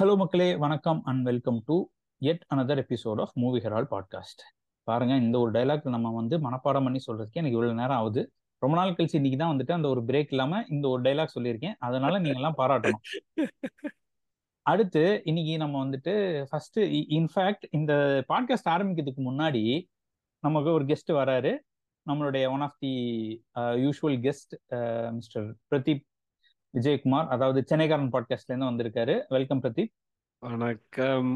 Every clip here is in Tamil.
ஹலோ மக்களே வணக்கம் and welcome to yet another episode of movie herald podcast பாருங்க இந்த ஒரு டைலாக் நம்ம வந்து மனப்பாடம் பண்ணி சொல்றதுக்கு எனக்கு இவ்வளவு நேரம் ஆகுது ரொம்ப நாள் கழிச்சு இன்னைக்கு தான் வந்துட்டு அந்த ஒரு பிரேக் இல்லாம இந்த ஒரு டைலாக் சொல்லியிருக்கேன் அதனால நீங்க எல்லாம் பாராட்டணும் அடுத்து இன்னைக்கு நம்ம வந்துட்டு ஃபர்ஸ்ட் இன்ஃபேக்ட் இந்த பாட்காஸ்ட் ஆரம்பிக்கிறதுக்கு முன்னாடி நமக்கு ஒரு கெஸ்ட் வராரு நம்மளுடைய one of the usual guest mister Pradeep Vijayakumar அதாவது சென்னைக்காரன் பாட்காஸ்ட்ல இருந்து வந்திருக்காரு வெல்கம் பிரதீப் வணக்கம்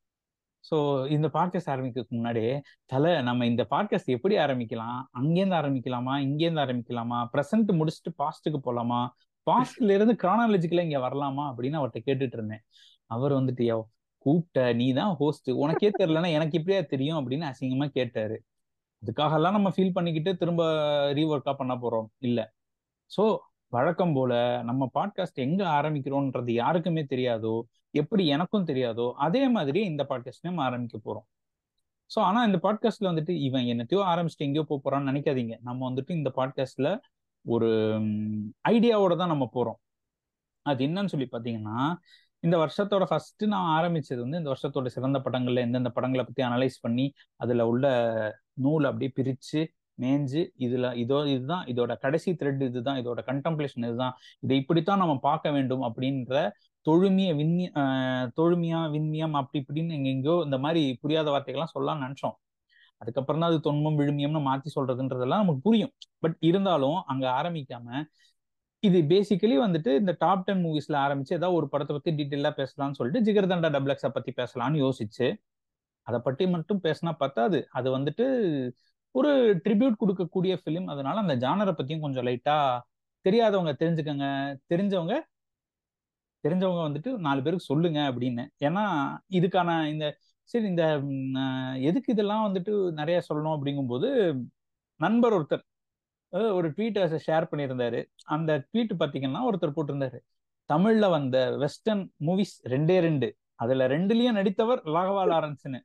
ஸோ இந்த பாட்காஸ்ட் ஆரம்பிக்கிறதுக்கு முன்னாடியே தலை நம்ம இந்த பாட்காஸ்ட் எப்படி ஆரம்பிக்கலாம் அங்கேருந்து ஆரம்பிக்கலாமா இங்கேருந்து ஆரம்பிக்கலாமா ப்ரெசன்ட் முடிச்சுட்டு பாஸ்ட்டுக்கு போகலாமா பாஸ்ட்ல இருந்து கிரானாலஜிக்கல இங்க வரலாமா அப்படின்னு அவர்கிட்ட கேட்டுட்டு இருந்தேன் அவர் வந்துட்டு யோ கூப்பிட்ட நீ தான் ஹோஸ்ட் உனக்கே தெரியலன்னா எனக்கு இப்படியா தெரியும் அப்படின்னு அசிங்கமா கேட்டாரு அதுக்காகலாம் நம்ம ஃபீல் பண்ணிக்கிட்டு திரும்ப ரீஒர்க்கா பண்ண போறோம் இல்ல ஸோ வழக்கம் போல நம்ம பாட்காஸ்ட் எங்க ஆரம்பிக்கிறோம்ன்றது யாருக்குமே தெரியாதோ எப்படி எனக்கும் தெரியாதோ அதே மாதிரி இந்த பாட்காஸ்ட் நம்ம ஆரம்பிக்க போறோம் ஸோ ஆனா இந்த பாட்காஸ்ட்ல வந்துட்டு இவன் என்னத்தையோ ஆரம்பிச்சுட்டு எங்கேயோ போக போறான்னு நினைக்காதீங்க நம்ம வந்துட்டு இந்த பாட்காஸ்ட்ல ஒரு ஐடியாவோட தான் நம்ம போறோம் அது என்னன்னு சொல்லி பாத்தீங்கன்னா இந்த வருஷத்தோட ஃபர்ஸ்ட் நான் ஆரம்பிச்சது வந்து இந்த வருஷத்தோட சிறந்த படங்கள்ல எந்தெந்த படங்களை பத்தி அனலைஸ் பண்ணி அதுல உள்ள நூல் அப்படியே பிரிச்சு மேஞ்சு இதுல இதோ இதுதான் இதோட கடைசி த்ரெட் இதுதான் இதோட கண்டம்ப்ளேஷன் இதுதான் இதை இப்படித்தான் நம்ம பார்க்க வேண்டும் அப்படின்ற தொழுமிய விண்ணிய தொழுமியா விண்மியம் அப்படி இப்படின்னு எங்க எங்கேயோ இந்த மாதிரி புரியாத வார்த்தைகள்லாம் சொல்லலாம்னு நினைச்சோம் அதுக்கப்புறம் தான் அது தொன்மம் விழுமியம்னு மாத்தி சொல்றதுன்றதெல்லாம் நமக்கு புரியும் பட் இருந்தாலும் அங்க ஆரம்பிக்காம இது பேசிக்கலி வந்துட்டு இந்த டாப் டென் மூவிஸ்ல ஆரம்பிச்சு ஏதாவது ஒரு படத்தை பத்தி டீட்டெயிலா பேசலாம்னு சொல்லிட்டு ஜிகர்தண்டா டபிள்எக்ஸை பத்தி பேசலாம்னு யோசிச்சு அதை பற்றி மட்டும் பேசினா பத்தாது அது வந்துட்டு ஒரு ட்ரிபியூட் கொடுக்கக்கூடிய ஃபிலிம் அதனால அந்த ஜானரை பத்தியும் கொஞ்சம் லைட்டா தெரியாதவங்க தெரிஞ்சுக்கங்க தெரிஞ்சவங்க தெரிஞ்சவங்க வந்துட்டு நாலு பேருக்கு சொல்லுங்க அப்படின்னு ஏன்னா இதுக்கான இந்த சரி இந்த எதுக்கு இதெல்லாம் வந்துட்டு நிறைய சொல்லணும் அப்படிங்கும்போது நண்பர் ஒருத்தர் ஒரு ட்வீட் ஷேர் பண்ணியிருந்தாரு அந்த ட்வீட் பார்த்தீங்கன்னா ஒருத்தர் போட்டிருந்தாரு தமிழ்ல வந்த வெஸ்டர்ன் மூவிஸ் ரெண்டே ரெண்டு அதுல ரெண்டுலயும் நடித்தவர் ராகவா லாரன்ஸ்னு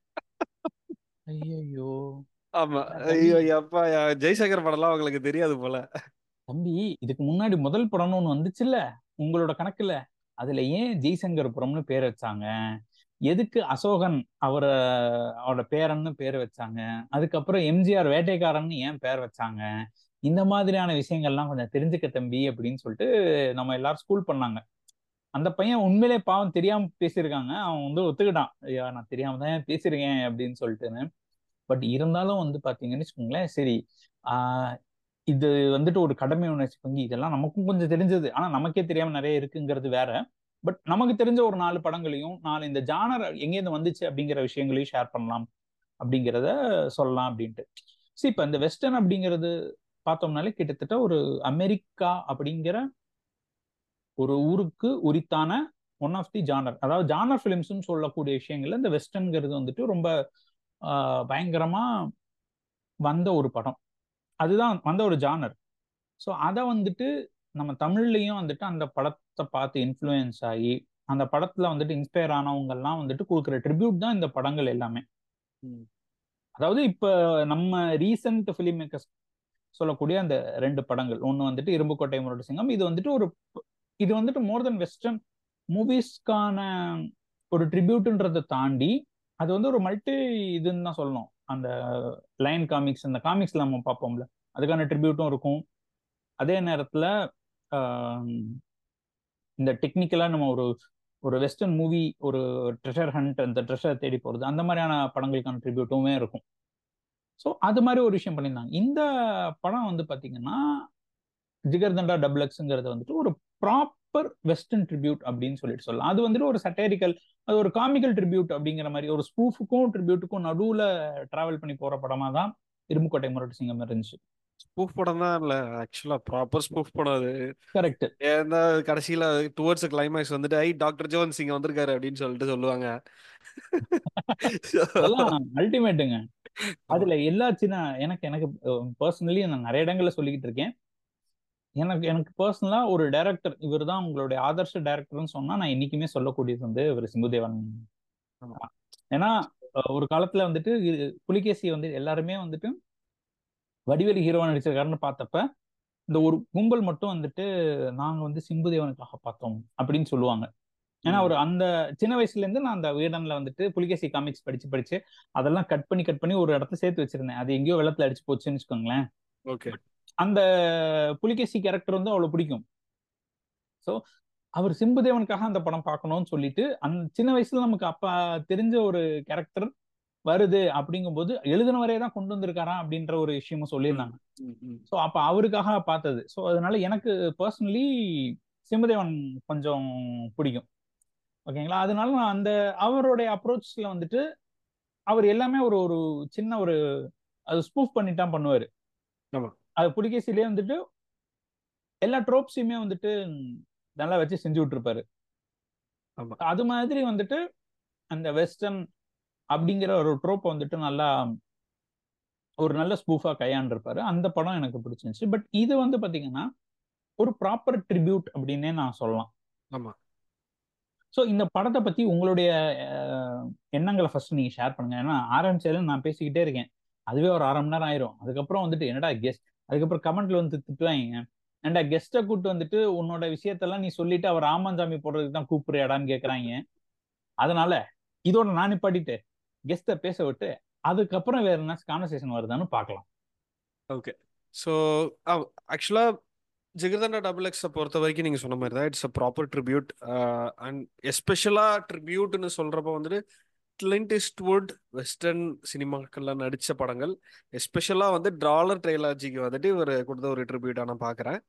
ஐயோ ஆமா ஐயோ அப்பா ஜெய்சங்கர் படம்லாம் உங்களுக்கு தெரியாது போல தம்பி இதுக்கு முன்னாடி முதல் படம்னு ஒண்ணு வந்துச்சுல்ல உங்களோட கணக்குல அதுல ஏன் ஜெய்சங்கர்புரம்னு பேர் வச்சாங்க எதுக்கு அசோகன் அவரை அவரோட பேரன்னு பேர் வச்சாங்க அதுக்கப்புறம் எம்ஜிஆர் வேட்டைக்காரன் ஏன் பேர் வச்சாங்க இந்த மாதிரியான விஷயங்கள்லாம் கொஞ்சம் தெரிஞ்சுக்க தம்பி அப்படின்னு சொல்லிட்டு நம்ம எல்லாரும் ஸ்கூல் பண்ணாங்க அந்த பையன் உண்மையிலே பாவம் தெரியாம பேசியிருக்காங்க அவன் வந்து ஒத்துக்கிட்டான் ஐயா நான் தெரியாம தான் பேசியிருக்கேன் அப்படின்னு சொல்லிட்டுன்னு பட் இருந்தாலும் வந்து பாத்தீங்கன்னு வச்சுக்கோங்களேன் சரி ஆஹ் இது வந்துட்டு ஒரு கடமை உணர்ச்சி பங்கு இதெல்லாம் நமக்கும் கொஞ்சம் தெரிஞ்சது ஆனா நமக்கே தெரியாம நிறைய இருக்குங்கிறது வேற பட் நமக்கு தெரிஞ்ச ஒரு நாலு படங்களையும் நாலு இந்த ஜானர் எங்கேருந்து வந்துச்சு அப்படிங்கிற விஷயங்களையும் ஷேர் பண்ணலாம் அப்படிங்கிறத சொல்லலாம் அப்படின்ட்டு சரி இப்ப இந்த வெஸ்டர்ன் அப்படிங்கிறது பார்த்தோம்னாலே கிட்டத்தட்ட ஒரு அமெரிக்கா அப்படிங்கிற ஒரு ஊருக்கு உரித்தான ஒன் ஆஃப் தி ஜானர் அதாவது ஜானர் ஃபிலிம்ஸ்னு சொல்லக்கூடிய விஷயங்கள்ல இந்த வெஸ்டர்ன்ங்கிறது வந்துட்டு ரொம்ப பயங்கரமா வந்த ஒரு படம் அதுதான் வந்த ஒரு ஜானர் ஸோ அதை வந்துட்டு நம்ம தமிழ்லையும் வந்துட்டு அந்த படத்தை பார்த்து இன்ஃப்ளூயன்ஸ் ஆகி அந்த படத்துல வந்துட்டு இன்ஸ்பயர் ஆனவங்கெல்லாம் வந்துட்டு கொடுக்குற ட்ரிபியூட் தான் இந்த படங்கள் எல்லாமே அதாவது இப்ப நம்ம ரீசன்ட் ஃபிலிம் மேக்கர்ஸ் சொல்லக்கூடிய அந்த ரெண்டு படங்கள் ஒன்று வந்துட்டு இரும்புக்கோட்டை முரட்டு சிங்கம் இது வந்துட்டு ஒரு இது வந்துட்டு மோர் தென் வெஸ்டர்ன் மூவிஸ்க்கான ஒரு ட்ரிபியூட்ன்றதை தாண்டி அது வந்து ஒரு மல்டி இதுன்னு தான் சொல்லணும் அந்த லைன் காமிக்ஸ் அந்த காமிக்ஸ்ல நம்ம பார்ப்போம்ல அதுக்கான ட்ரிபியூட்டும் இருக்கும் அதே நேரத்துல இந்த டெக்னிக்கலா நம்ம ஒரு ஒரு வெஸ்டர்ன் மூவி ஒரு ட்ரெஷர் ஹண்ட் அந்த ட்ரெஷர் தேடி போறது அந்த மாதிரியான படங்களுக்கான ட்ரிபியூட்டுமே இருக்கும் ஸோ அது மாதிரி ஒரு விஷயம் பண்ணியிருந்தாங்க இந்த படம் வந்து பாத்தீங்கன்னா ஜிகர்தண்டா டபுள் எக்ஸுங்கிறது வந்துட்டு ஒரு ப்ராப்பர் வெஸ்டர்ன் ட்ரிபியூட் அப்படின்னு சொல்லிட்டு சொல்லலாம் அது வந்துட்டு ஒரு சட்டேரிக்கல் அது ஒரு காமிக்கல் ட்ரிபியூட் அப்படிங்கிற மாதிரி ஒரு ஸ்பூஃபுக்கும் ட்ரிபியூட்டுக்கும் நடுவுல டிராவல் பண்ணி போற படமா தான் இரும்புக்கோட்டை முரட்டு சிங்கம் இருந்துச்சு ஸ்பூஃப் படம் தான் இல்ல ஆக்சுவலா ப்ராப்பர் ஸ்பூஃப் படம் அது கரெக்ட் ஏன்னா கடைசியில டுவர்ட்ஸ் கிளைமேக்ஸ் வந்துட்டு ஐ டாக்டர் ஜோன்ஸ் இங்க வந்திருக்காரு அப்படின்னு சொல்லிட்டு சொல்லுவாங்க அல்டிமேட்டுங்க அதுல எல்லா சின்ன எனக்கு எனக்கு பர்சனலி நான் நிறைய இடங்கள்ல சொல்லிக்கிட்டு இருக்கேன் எனக்கு எனக்கு பர்சனலா ஒரு டைரக்டர் இவர் தான் உங்களுடைய ஆதர்ஷ டைரக்டர்னு சொன்னா நான் என்னைக்குமே சொல்லக்கூடியது வந்து இவர் சிம்புதேவன் ஏன்னா ஒரு காலத்துல வந்துட்டு புலிகேசி வந்து எல்லாருமே வந்துட்டு வடிவேலு ஹீரோவா நடிச்சிருக்காருன்னு பார்த்தப்ப இந்த ஒரு கும்பல் மட்டும் வந்துட்டு நாங்க வந்து சிம்புதேவனுக்காக பார்த்தோம் அப்படின்னு சொல்லுவாங்க ஏன்னா ம். ஒரு அந்த சின்ன வயசுல இருந்து நான் அந்த வீடன்ல வந்துட்டு புலிகேசி காமிக்ஸ் படிச்சு படிச்சு அதெல்லாம் கட் பண்ணி கட் பண்ணி ஒரு இடத்த சேர்த்து வச்சிருந்தேன் அது எங்கேயோ வெள்ளத்துல அடிச்சு போச்சுன்னு வச்சுக்கோங்களேன் ஓகே அந்த புலிகேசி கேரக்டர் வந்து அவ்வளவு பிடிக்கும் ஸோ அவர் சிம்புதேவனுக்காக அந்த படம் பார்க்கணும்னு சொல்லிட்டு அந்த சின்ன வயசுல நமக்கு அப்ப தெரிஞ்ச ஒரு கேரக்டர் வருது அப்படிங்கும்போது எழுதினவரே தான் கொண்டு வந்திருக்காராம் அப்படின்ற ஒரு விஷயமும் சொல்லியிருந்தாங்க ம், ம். ஸோ அப்ப அவருக்காக பார்த்தது ஸோ அதனால எனக்கு பர்சனலி சிம்புதேவன் கொஞ்சம் பிடிக்கும் ஓகேங்களா அதனால நான் அந்த அவருடைய அப்ரோச்ல வந்துட்டு அவர் எல்லாமே ஒரு ஒரு சின்ன ஒரு அது ஸ்பூஃப் பண்ணிட்டான் பண்ணுவாரு ஆமா. அது புலிகேசிலே வந்துட்டு எல்லா ட்ரோப்ஸையுமே வந்துட்டு நல்லா வச்சு செஞ்சு விட்டுருப்பாரு ஆமா. அது மாதிரி வந்துட்டு அந்த வெஸ்டர்ன் அப்படிங்கிற ஒரு ட்ரோப் வந்துட்டு நல்லா ஒரு நல்ல ஸ்பூஃபா கையாண்டிருப்பாரு அந்த படம் எனக்கு பிடிச்சிருந்துச்சு பட் இது வந்து பாத்தீங்கன்னா ஒரு ப்ராப்பர் ட்ரிபியூட் அப்படின்னே நான் சொல்லலாம் ஆமா ஸோ இந்த படத்தை பத்தி உங்களுடைய அஹ், எண்ணங்களை ஃபர்ஸ்ட் நீங்க ஷேர் பண்ணுங்க ஏன்னா ஆரம்பிச்சாலும் நான் பேசிக்கிட்டே இருக்கேன் அதுவே ஒரு அரை மணி நேரம் ஆயிரும் அதுக்கப்புறம் வந்துட்டு என்னடா கெஸ்ட் அதுக்கப்புறம் கமெண்ட்ல வந்து திட்டுவாங்க ஏன்டா கெஸ்ட்டை கூப்பிட்டு வந்துட்டு உன்னோட விஷயத்தெல்லாம் நீ சொல்லிட்டு அவர் ராமஞ்சாமி போடுறதுக்கு தான் கூப்பிடுறியாடான்னு கேக்குறாங்க அதனால இதோட நான் நிப்பாட்டிட்டு கெஸ்ட்டை பேச விட்டு அதுக்கப்புறம் வேற என்ன கான்வர்சேஷன் வருதான்னு பார்க்கலாம் ஓகே ஸோ ஆக்சுவலா ஜிகர்தண்டா டபுள் எக்ஸை பொறுத்த வரைக்கும் நீங்க சொன்ன மாதிரி தான் it's a proper tribute and எஸ்பெஷலா ட்ரிபியூட்னு சொல்றப்ப வந்துட்டு கிளின்ட் இஸ்ட்வுட் வெஸ்டர்ன் சினிமாக்கள்ல நடிச்ச படங்கள் எஸ்பெஷலா வந்து டாலர் ட்ரைலாஜிக்கு வந்துட்டு ஒரு கொடுத்த ஒரு ட்ரிபியூட்டா நான் பார்க்குறேன்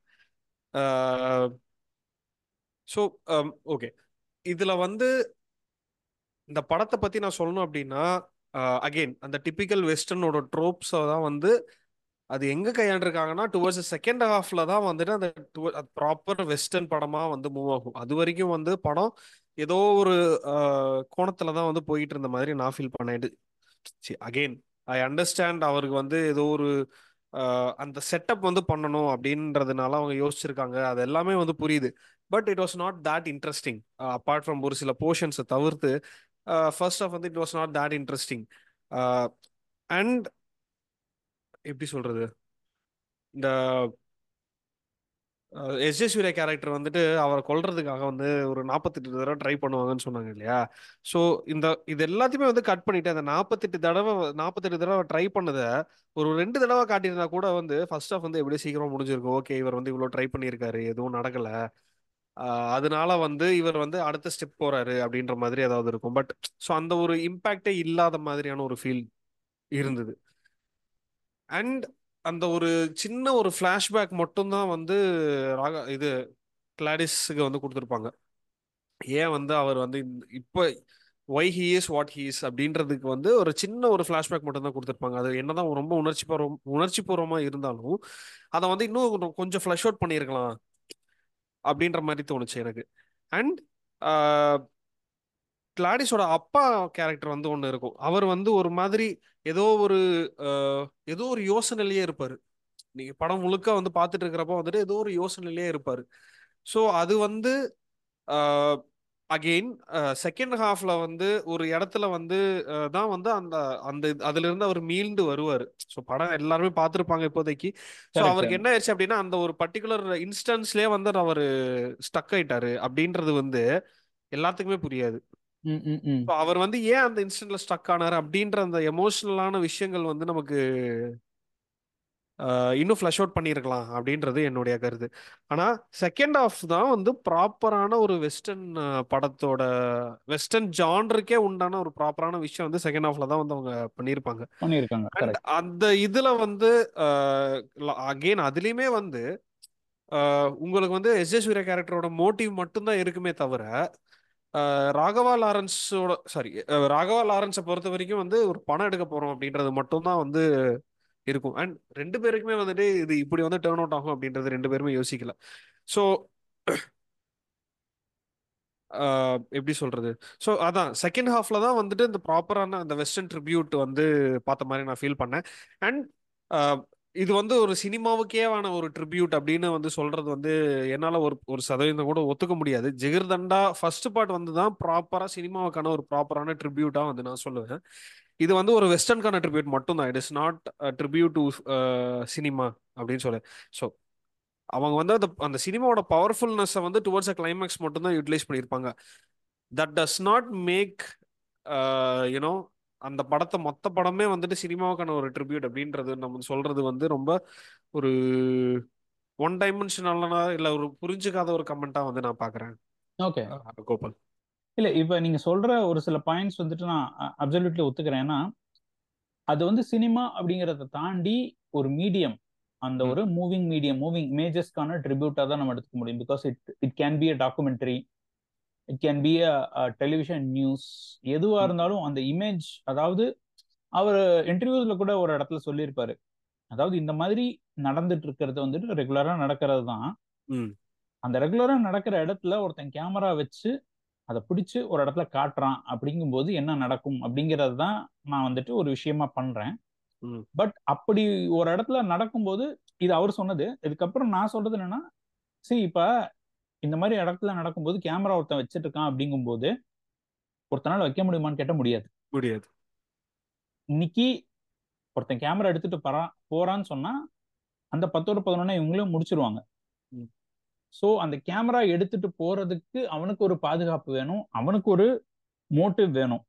ஸோ ஓகே இதுல வந்து இந்த படத்தை பத்தி நான் சொல்லணும் அப்படின்னா அகெயின் அந்த டிபிக்கல் வெஸ்டர்னோட ட்ரோப்ஸை தான் வந்து அது எங்க கையாண்டிருக்காங்கன்னா டுவர்ட்ஸ் செகண்ட் ஹாஃப்ல தான் வந்துட்டு அந்த ப்ராப்பர் வெஸ்டர்ன் படமா வந்து மூவ் ஆகும் அது வரைக்கும் வந்து படம் ஏதோ ஒரு ஆஹ், கோணத்துல தான் வந்து போயிட்டு இருந்த மாதிரி நான் ஃபீல் பண்ணிட்டு அகெயின் ஐ அண்டர்ஸ்டாண்ட் அவருக்கு வந்து ஏதோ ஒரு ஆஹ், அந்த செட்டப் வந்து பண்ணணும் அப்படின்றதுனால அவங்க யோசிச்சிருக்காங்க அது எல்லாமே வந்து புரியுது but it was not that interesting apart from ஒரு சில போர்ஷன்ஸை தவிர்த்து ஃபர்ஸ்ட் ஆஃப் வந்து it was not that interesting and எப்படி சொல்றது இந்த எஸ் ஜே சூர்யா கேரக்டர் வந்துட்டு அவரை கொல்றதுக்காக வந்து ஒரு நாற்பத்தெட்டு தடவை ட்ரை பண்ணுவாங்கன்னு சொன்னாங்க இல்லையா ஸோ இந்த இது எல்லாத்தையுமே வந்து கட் பண்ணிட்டு அந்த நாற்பத்தெட்டு தடவை நாற்பத்தெட்டு தடவை ட்ரை பண்ணதை ஒரு ரெண்டு தடவை காட்டியிருந்தா கூட வந்து ஃபர்ஸ்ட் ஆஃப் வந்து எப்படியும் சீக்கிரம் முடிஞ்சிருக்கும் ஓகே இவர் வந்து இவ்வளோ ட்ரை பண்ணியிருக்காரு எதுவும் நடக்கல ஆஹ் அதனால வந்து இவர் வந்து அடுத்த ஸ்டெப் போறாரு அப்படின்ற மாதிரி ஏதாவது இருக்கும் பட் ஸோ அந்த ஒரு இம்பேக்டே இல்லாத மாதிரியான ஒரு ஃபீல் இருந்தது அண்ட் அந்த ஒரு சின்ன ஒரு ஃப்ளாஷ்பேக் மட்டும்தான் வந்து ராகா இது கிளாடிஸுக்கு வந்து கொடுத்துருப்பாங்க ஏன் வந்து அவர் வந்து இந்த- இப்போ why he is what he is அப்படின்றதுக்கு வந்து ஒரு சின்ன ஒரு ஃப்ளாஷ்பேக் மட்டும் தான் கொடுத்துருப்பாங்க அது என்னதான் ரொம்ப உணர்ச்சி பூர்வம் உணர்ச்சி பூர்வமா இருந்தாலும் அதை வந்து இன்னும் கொஞ்சம் கொஞ்சம் ஃப்ளஷ் அவுட் பண்ணியிருக்கலாம் அப்படின்ற மாதிரி தோணுச்சு எனக்கு அண்ட் கிளாடிஸோட அப்பா கேரக்டர் வந்து ஒன்று இருக்கும் அவர் வந்து ஒரு மாதிரி ஏதோ ஒரு ஆஹ், ஏதோ ஒரு யோசனையிலேயே இருப்பாரு நீங்க படம் முழுக்க வந்து பார்த்துட்டு இருக்கிறப்ப வந்துட்டு ஏதோ ஒரு யோசனையிலேயே இருப்பாரு ஸோ அது வந்து அகெயின் செகண்ட் ஹாஃப்ல வந்து ஒரு இடத்துல வந்து அஹ், தான் வந்து அந்த அந்த அதுல இருந்து அவர் மீண்டு வருவாரு ஸோ படம் எல்லாருமே பார்த்துருப்பாங்க இப்போதைக்கு ஸோ Correct. அவருக்கு என்ன ஆயிடுச்சு அப்படின்னா அந்த ஒரு பர்டிகுலர் இன்ஸ்டன்ஸ்லயே வந்து அவர் ஸ்டக் ஆயிட்டாரு அப்படின்றது வந்து எல்லாத்துக்குமே புரியாது ம், ம், ம். ஸோ அவர் வந்து ஏன் அந்த இன்ஸ்டன்ட்ல ஸ்டக் ஆனாரு அப்படின்ற அந்த எமோஷனலான விஷயங்கள் வந்து நமக்கு ஆஹ், இன்னும் ஃப்ளஷ் அவுட் பண்ணியிருக்கலாம் அப்படின்றது என்னுடைய கருத்து ஆனா செகண்ட் ஆஃப் தான் வந்து ப்ராப்பரான ஒரு வெஸ்டர்ன் படத்தோட வெஸ்டர்ன் ஜான்ருக்கே உண்டான ஒரு ப்ராப்பரான விஷயம் வந்து செகண்ட் ஹாஃப்ல தான் வந்து அவங்க பண்ணியிருப்பாங்க பண்ணியிருக்காங்க அண்ட் கரெக்ட் அந்த இதுல வந்து அகெயின் அதுலயுமே வந்து ஆஹ், உங்களுக்கு வந்து எஸ் ஜே சூர்யா கேரக்டரோட மோட்டிவ் மட்டும்தான் இருக்குமே தவிர ஆஹ், ராகவா லாரன்ஸோட சாரி ராகவா லாரன்ஸை பொறுத்த வரைக்கும் வந்து ஒரு பணம் எடுக்க போறோம் அப்படின்றது மட்டும்தான் வந்து இருக்கும் அண்ட் ரெண்டு பேருக்குமே வந்துட்டு இது இப்படி வந்து டேர்ன் அவுட் ஆகும் அப்படின்றது ரெண்டு பேருமே யோசிக்கல ஸோ எப்படி சொல்றது ஸோ அதான் செகண்ட் ஹாஃப்ல தான் வந்துட்டு இந்த ப்ராப்பரான அந்த வெஸ்டர்ன் ட்ரிபியூட் வந்து பார்த்த மாதிரி நான் ஃபீல் பண்ணேன் அண்ட் இது வந்து ஒரு சினிமாவுக்கேவான ஒரு ட்ரிபியூட் அப்படின்னு வந்து சொல்றது வந்து என்னால் ஒரு ஒரு சதவீதம் கூட ஒத்துக்க முடியாது ஜிகிர்தண்டா ஃபர்ஸ்ட் பார்ட் வந்து தான் ப்ராப்பராக சினிமாவுக்கான ஒரு ப்ராப்பரான ட்ரிபியூட்டாக வந்து நான் சொல்லுவேன் இது வந்து ஒரு வெஸ்டர்ன்கான ட்ரிபியூட் மட்டும்தான் it is not tribute to cinema அப்படின்னு சொல்லு ஸோ அவங்க வந்து அந்த அந்த சினிமாவோட பவர்ஃபுல்னஸை வந்து டுவர்ட்ஸ் அ கிளைமேக்ஸ் மட்டும்தான் யூட்டிலைஸ் பண்ணியிருப்பாங்க that does not make you know அந்த படத்தை மொத்த படமே வந்துட்டு சினிமாவுக்கான ஒரு ட்ரிபியூட் அப்படின்றது நம்ம சொல்றது வந்து ரொம்ப ஒரு ஒன் டைமென்ஷனலான இல்லை ஒரு புரிஞ்சுக்காத ஒரு கமெண்டா வந்து நான் பார்க்குறேன் ஓகே கோபால் இல்ல இப்ப நீங்க சொல்ற ஒரு சில பாயிண்ட்ஸ் வந்துட்டு நான் அப்சல்யூட்லி ஒத்துக்கிறேன் ஏன்னா அது வந்து சினிமா அப்படிங்கறத தாண்டி ஒரு மீடியம் அந்த ஒரு மூவிங் மீடியம் மூவிங் இமேஜஸ்க்கான ட்ரிபியூட்டா தான் நம்ம எடுத்துக்க முடியும் because it it can be a documentary it can be a television news எதுவா இருந்தாலும் அந்த இமேஜ் அதாவது அவர் இன்டர்வியூஸ்ல கூட ஒரு இடத்துல சொல்லியிருப்பாரு அதாவது இந்த மாதிரி நடந்துட்டு இருக்கிறது வந்துட்டு ரெகுலரா நடக்கிறது தான் அந்த ரெகுலரா நடக்கிற இடத்துல ஒருத்தன் கேமரா வச்சு அதை பிடிச்சு ஒரு இடத்துல காட்டுறான் அப்படிங்கும்போது என்ன நடக்கும் அப்படிங்கிறது தான் நான் வந்துட்டு ஒரு விஷயமா பண்றேன் பட் அப்படி ஒரு இடத்துல நடக்கும்போது இது அவர் சொன்னது இதுக்கப்புறம் நான் சொல்றது என்னன்னா சரி இப்ப இந்த மாதிரி இடத்துல நடக்கும்போது கேமரா ஒருத்தன் வச்சுட்டு இருக்கான் அப்படிங்கும்போது ஒருத்தனால வைக்க முடியுமான்னு கேட்ட முடியாது முடியாது இன்னைக்கு ஒருத்தன் கேமரா எடுத்துட்டு போறான் போறான்னு சொன்னா அந்த பத்தோட பதினொன்னு இவங்களும் முடிச்சிருவாங்க ஸோ அந்த கேமரா எடுத்துட்டு போறதுக்கு அவனுக்கு ஒரு பாதுகாப்பு வேணும் அவனுக்கு ஒரு மோட்டிவ் வேணும்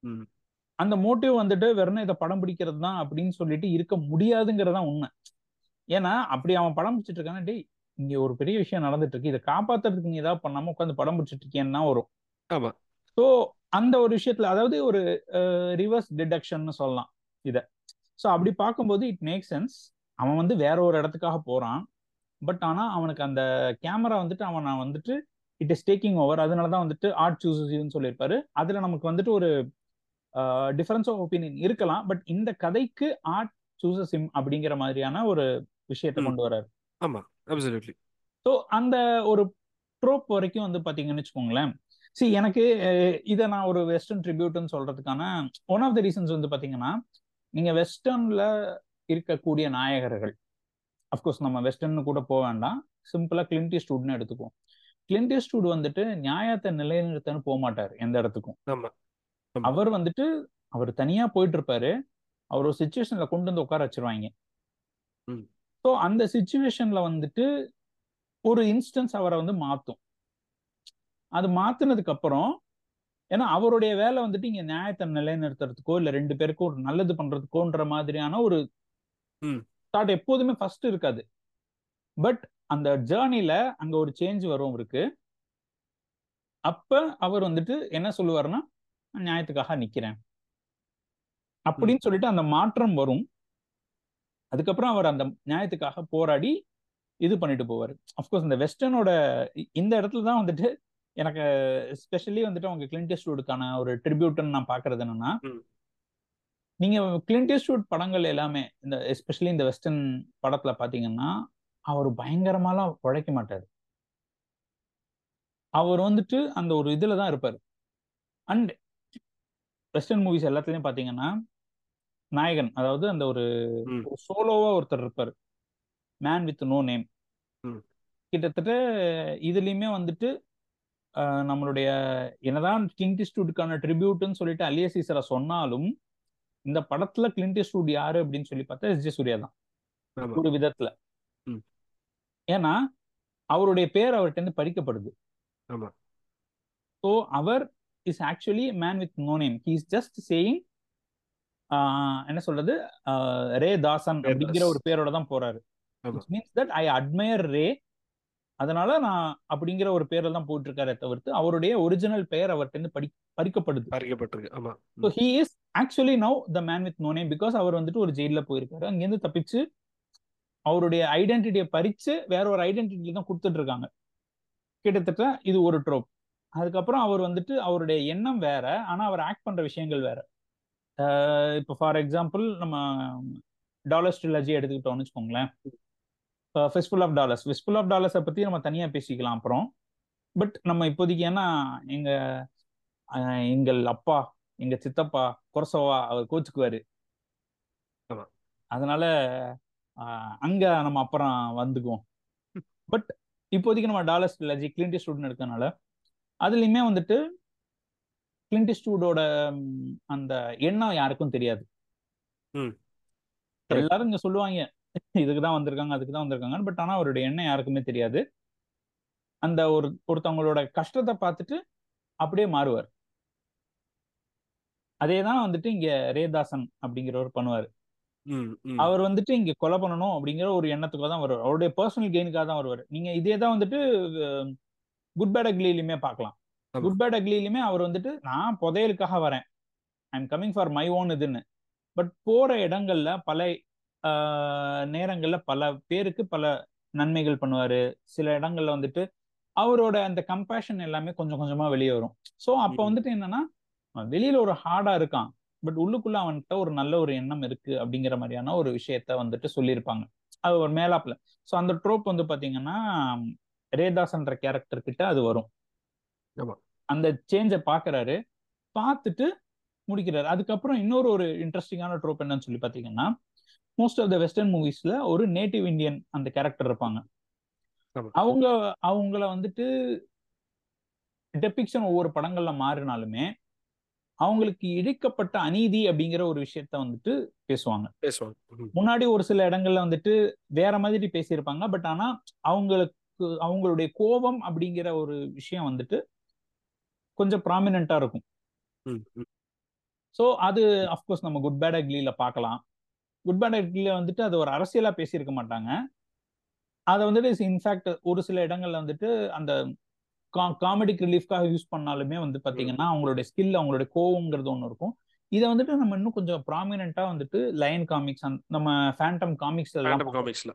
அந்த மோட்டிவ் வந்துட்டு வெறும் இதை படம் பிடிக்கிறது தான் அப்படின்னு சொல்லிட்டு இருக்க முடியாதுங்கிறதான் உண்மை ஏன்னா அப்படி அவன் படம் பிடிச்சிட்டு இருக்கானா டேய் இங்க ஒரு பெரிய விஷயம் நடந்துட்டு இருக்கு இதை காப்பாத்துறதுக்கு நீ ஏதாவது பண்ணாம உட்காந்து படம் பிடிச்சிட்டு இருக்கேன்னா வரும் ஆமா ஸோ அந்த ஒரு விஷயத்துல அதாவது ஒரு ரிவர்ஸ் டிடக்ஷன் சொல்லலாம் இத ஸோ அப்படி பார்க்கும்போது இட் மேக் சென்ஸ் அவன் வந்து வேற ஒரு இடத்துக்காக போறான் பட் ஆனா அவனுக்கு அந்த கேமரா வந்துட்டு அவன் வந்துட்டு இட் இஸ் டேக்கிங் ஓவர் அதனாலதான் வந்துட்டு ஆர்ட் சூசஸ் சொல்லியிருப்பாரு அதுல நமக்கு வந்துட்டு ஒரு டிஃபரன்ஸ் ஆஃப் ஒப்பீனியன் இருக்கலாம் பட் இந்த கதைக்கு ஆர்ட் சூசஸ் இம் அப்படிங்கிற மாதிரியான ஒரு விஷயத்தை கொண்டு வர்றாரு ஆமா அப்சல்யூட்லி ஸோ அந்த ஒரு ட்ரோப் வரைக்கும் வந்து பாத்தீங்கன்னு வச்சுக்கோங்களேன் சி எனக்கு இதை நான் ஒரு வெஸ்டர்ன் ட்ரிபியூட்னு சொல்றதுக்கான ஒன் ஆஃப் த ரீசன்ஸ் வந்து பாத்தீங்கன்னா நீங்க வெஸ்டர்ன்ல இருக்கக்கூடிய நாயகர்கள் அஃப்கோர்ஸ் நம்ம வெஸ்டர்ன் கூட போக வேண்டாம் சிம்பிளா கிளின்டி ஸ்டூட்னு எடுத்துக்குவோம் கிளின்டி ஸ்டூட் வந்துட்டு நியாயத்தை நிலைநிறுத்தன்னு போக மாட்டார் எந்த இடத்துக்கும் அவர் வந்துட்டு அவர் தனியா போயிட்டு இருப்பாரு அவர் ஒரு சுச்சுவேஷன்ல கொண்டு வந்து உட்கார வச்சிருவாங்க ஸோ அந்த சுச்சுவேஷன்ல வந்துட்டு ஒரு இன்ஸ்டன்ஸ் அவரை வந்து மாத்தும் அது மாத்தினதுக்கு அப்புறம் ஏன்னா அவருடைய வேலை வந்துட்டு இங்க நியாயத்தை நிலைநிறுத்துறதுக்கோ இல்ல ரெண்டு பேருக்கும் ஒரு நல்லது பண்றதுக்கோன்ற மாதிரியான ஒரு தாட் எப்போதுமே ஃபர்ஸ்ட் இருக்காது பட் அந்த ஜேர்னில அங்க ஒரு சேஞ்ச் வரும் அவருக்கு அப்ப அவர் வந்துட்டு என்ன சொல்லுவாருன்னா நியாயத்துக்காக நிக்கிறேன் அப்படின்னு சொல்லிட்டு அந்த மாற்றம் வரும் அதுக்கப்புறம் அவர் அந்த நியாயத்துக்காக போராடி இது பண்ணிட்டு போவார் அஃப்கோர்ஸ் இந்த வெஸ்டர்னோட இந்த இடத்துல தான் வந்துட்டு எனக்கு ஸ்பெஷலி வந்துட்டு அவங்க கிளின்டெஸ்டூடுக்கான ஒரு ட்ரிபியூட்னு நான் பாக்குறது என்னன்னா நீங்க கிளின்டெஸ்டூட் படங்கள் எல்லாமே இந்த எஸ்பெஷலி இந்த வெஸ்டர்ன் படத்துல பாத்தீங்கன்னா அவர் பயங்கரமாலாம் உழைக்க மாட்டார் அவர் வந்துட்டு அந்த ஒரு இதுல தான் இருப்பார் அண்ட் வெஸ்டர்ன் மூவிஸ் எல்லாத்துலயும் பாத்தீங்கன்னா நாயகன் அதாவது அந்த ஒரு சோலோவா ஒருத்தர் இருப்பார் மேன் வித் நோ நேம் கிட்டத்தட்ட இதுலயுமே வந்துட்டு நம்மளுடைய என்னதான் கிளின்ட் ஸ்டூடுக்கான ட்ரிபியூட்னு சொல்லிட்டு அலிய சீசரை சொன்னாலும் இந்த படத்துல கிளின்ட் ஸ்டூட் யாரு அப்படின்னு சொல்லி பார்த்தா எஸ் ஜே சூர்யா தான் ஒரு விதத்துல ஏன்னா அவருடைய பேர் அவர்கிட்ட இருந்து பறிக்கப்படுது ஸோ அவர் is actually man with no name he is just saying என்ன சொல்றது ரே தாசன் அப்படிங்கிற ஒரு பேரோட தான் போறாரு means that I admire Ray அதனால நான் அப்படிங்கிற ஒரு பேர்ல தான் போயிட்டு இருக்காரு தவிர்த்து அவருடைய ஒரிஜினல் பெயர் அவர்கிட்ட இருந்து படி பறிக்கப்படுது பறிக்கப்பட்டிருக்கு ஆமா so he is actually now the man with no name because அவர் வந்துட்டு ஒரு ஜெயில போயிருக்காரு அங்கேருந்து தப்பிச்சு அவருடைய ஐடென்டிட்டியை பறிச்சு வேற ஒரு ஐடென்டிட்டி தான் கொடுத்துட்டு இருக்காங்க கிட்டத்தட்ட இது ஒரு ட்ரோப் அதுக்கப்புறம் அவர் வந்துட்டு அவருடைய எண்ணம் வேற ஆனா அவர் ஆக்ட் பண்ற விஷயங்கள் வேற இப்போ ஃபார் எக்ஸாம்பிள் நம்ம டாலர் ஸ்ட்ரிலஜி எடுத்துக்கிட்டோம்னு வச்சுக்கோங்களேன் festival of dollars festival of டாலர்ஸை பத்தி நம்ம தனியா பேசிக்கலாம் அப்புறம் பட் நம்ம இப்போதைக்கு ஏன்னா எங்க எங்கள் அப்பா எங்க சித்தப்பா குரசோவா அவர் கோச்சுக்குவாரு அதனால அங்க நம்ம அப்புறம் வந்துக்குவோம் பட் இப்போதைக்கு நம்ம டாலர் ஸ்ட்ரிலஜி கிளின்டி ஸ்டூடெண்ட் எடுக்கனால அதுலயுமே வந்துட்டு கிளின்டி ஸ்டூடோட அந்த எண்ணம் யாருக்கும் தெரியாது எல்லாரும் இங்க சொல்லுவாங்க இதுக்கு தான் வந்திருக்காங்க அதுக்கு தான் வந்திருக்காங்க பட் ஆனா அவருடைய எண்ணம் யாருக்குமே தெரியாது அந்த ஒரு ஒருத்தவங்களோட கஷ்டத்தை பார்த்துட்டு அப்படியே மாறுவார் அதே தான் வந்துட்டு இங்க ரேதாசன் அப்படிங்கிறவர் பண்ணுவார் ம் ம் அவர் வந்துட்டு இங்க கொலை பண்ணணும் அப்படிங்கிற ஒரு எண்ணத்துக்காக தான் வருவார் அவருடைய பர்சனல் கெயினுக்காக தான் வருவார் நீங்க இதே தான் வந்துட்டு குட் பேட் அக்லிலையுமே பார்க்கலாம் ஆமா. குட் பேட் அக்லிலையுமே அவர் வந்துட்டு நான் புதையலுக்காக வரேன் I am coming for my own இதுன்னு பட் போற இடங்கள்ல பல ஆஹ், நேரங்கள்ல பல பேருக்கு பல நன்மைகள் பண்ணுவாரு சில இடங்கள்ல வந்துட்டு அவரோட அந்த கம்பேஷன் எல்லாமே கொஞ்சம் கொஞ்சமா வெளியே வரும் ஸோ அப்ப ம். வந்துட்டு என்னன்னா அவன் வெளியில ஒரு ஹார்டா இருக்கான் பட் உள்ளுக்குள்ள அவன்கிட்ட ஒரு நல்ல ஒரு எண்ணம் இருக்கு அப்படிங்கிற மாதிரியான ஒரு விஷயத்த வந்துட்டு சொல்லியிருப்பாங்க அது ஒரு மேலாப்ல ஸோ அந்த ட்ரோப் வந்து பாத்தீங்கன்னா ரேதாஸ்ன்ற கேரக்டர் கிட்ட அது வரும் ஆமா. அந்த சேஞ்சை பாக்குறாரு பார்த்துட்டு முடிக்கிறாரு அதுக்கப்புறம் இன்னொரு ஒரு இன்ட்ரெஸ்டிங்கான ட்ரோப் என்னன்னு சொல்லி பாத்தீங்கன்னா மோஸ்ட் ஆஃப் த வெஸ்டர்ன் மூவிஸ்ல ஒரு நேட்டிவ் இந்தியன் அந்த கேரக்டர் இருப்பாங்க ஆமா. அவங்க அவங்கள வந்துட்டு டெபிக்ஷன் ஒவ்வொரு படங்கள்ல மாறினாலுமே அவங்களுக்கு இழைக்கப்பட்ட அநீதி அப்படிங்கிற ஒரு விஷயத்த வந்துட்டு பேசுவாங்க பேசுவாங்க ம். முன்னாடி ஒரு சில இடங்கள்ல வந்துட்டு வேற மாதிரி பேசியிருப்பாங்க பட் ஆனா அவங்களுக்கு அவங்களுடைய கோபம் அப்படிங்கிற ஒரு விஷயம் வந்துட்டு கொஞ்சம் ப்ராமினெண்டா இருக்கும் ம் ம் ஸோ அது அஃப்கோர்ஸ் நம்ம குட் பேட் அக்லியில பார்க்கலாம் குட் பேட் அக்லியில வந்துட்டு அது ஒரு அரசியலா பேசியிருக்க மாட்டாங்க அதை வந்துட்டு இன்ஃபேக்ட் ஒரு சில இடங்கள்ல வந்துட்டு அந்த காமெடிக் ரிலீஃப்காக யூஸ் பண்ணாலுமே வந்து பாத்தீங்கன்னா அவங்களுடைய ஸ்கில் அவங்களுடைய கோவங்கிறது ஒன்று இருக்கும் இதை வந்துட்டு நம்ம இன்னும் கொஞ்சம் ப்ராமினெண்டா வந்துட்டு லயன் காமிக்ஸ் நம்ம ஃபேண்டம் காமிக்ஸ் எல்லாம் ஃபேண்டம் காமிக்ஸ்ல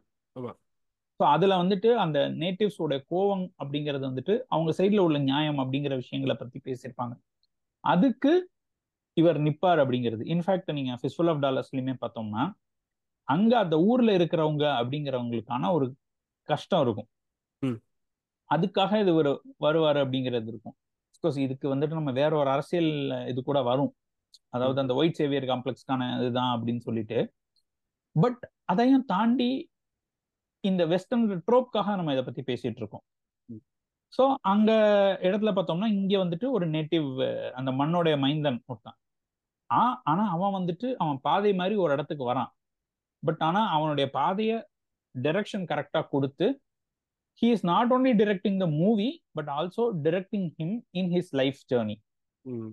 ஸோ அதுல வந்துட்டு அந்த நேட்டிவ்ஸோட கோவம் அப்படிங்கிறது வந்துட்டு அவங்க சைட்ல உள்ள நியாயம் அப்படிங்கிற விஷயங்களை பத்தி பேசியிருப்பாங்க அதுக்கு இவர் நிப்பார் அப்படிங்கிறது இன்ஃபேக்ட் நீங்க ஃபிஸ்ஃபுல் ஆஃப் டாலர்ஸ்லயுமே பார்த்தோம்னா அங்க அந்த ஊர்ல இருக்கிறவங்க அப்படிங்கிறவங்களுக்கான ஒரு கஷ்டம் இருக்கும் ம். அதுக்காக இது ஒரு வருவாரு அப்படிங்கிறது இருக்கும் அஃப்கோர்ஸ் இதுக்கு வந்துட்டு நம்ம வேற ஒரு அரசியல் இது கூட வரும் அதாவது அந்த ஒயிட் சேவியர் காம்ப்ளெக்ஸ்க்கான இதுதான் அப்படின்னு சொல்லிட்டு பட் அதையும் தாண்டி இந்த வெஸ்டர்ன் ட்ரோப்காக நம்ம இதை பத்தி பேசிட்டு இருக்கோம் ம். ஸோ அங்க இடத்துல பார்த்தோம்னா இங்க வந்துட்டு ஒரு நேட்டிவ் அந்த மண்ணோடைய மைந்தன் ஒருத்தன் ஆ ஆனா அவன் வந்துட்டு அவன் பாதை மாதிரி ஒரு இடத்துக்கு வரான் பட் ஆனா அவனுடைய பாதைய டைரக்ஷன் கரெக்டா கொடுத்து he is not only directing the movie but also directing him in his life journey hmm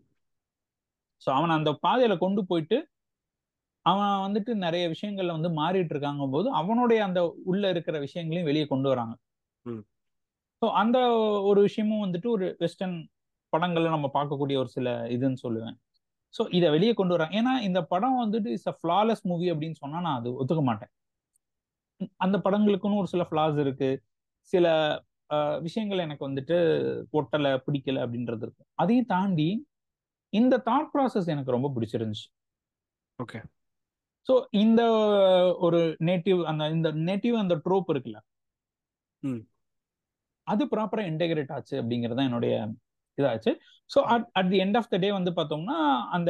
so அவனை அந்த பாதையில கொண்டு போயிட்டு அவன் வந்துட்டு நிறைய விஷயங்கள்ல வந்து மாறிட்டு இருக்காங்க போது அவனுடைய அந்த உள்ள இருக்கிற விஷயங்களையும் வெளியே கொண்டு வராங்க ம். ஸோ அந்த ஒரு விஷயமும் வந்துட்டு ஒரு வெஸ்டர்ன் படங்கள்ல நம்ம பார்க்கக்கூடிய ஒரு சில இதுன்னு சொல்லுவேன் ஸோ இதை வெளியே கொண்டு வராங்க ஏன்னா இந்த படம் வந்துட்டு இஸ் அ ஃபிளாலெஸ் மூவி அப்படின்னு சொன்னா நான் அது ஒத்துக்க மாட்டேன் அந்த படங்களுக்குன்னு ஒரு சில ஃபிளாஸ் இருக்கு சில அஹ், விஷயங்கள் எனக்கு வந்துட்டு ஒட்டலை பிடிக்கல அப்படின்றது இருக்கும் அதையும் தாண்டி இந்த தாட் ப்ராசஸ் எனக்கு ரொம்ப பிடிச்சிருந்துச்சு ஓகே ஸோ இந்த ஒரு நேட்டிவ் அந்த இந்த நேட்டிவ் அந்த ட்ரோப் இருக்குல்ல ம். அது ப்ராப்பரா இன்டெகிரேட் ஆச்சு அப்படிங்கிறது தான் என்னுடைய இதாச்சு so at at the end of the day வந்து பார்த்தோம்னா அந்த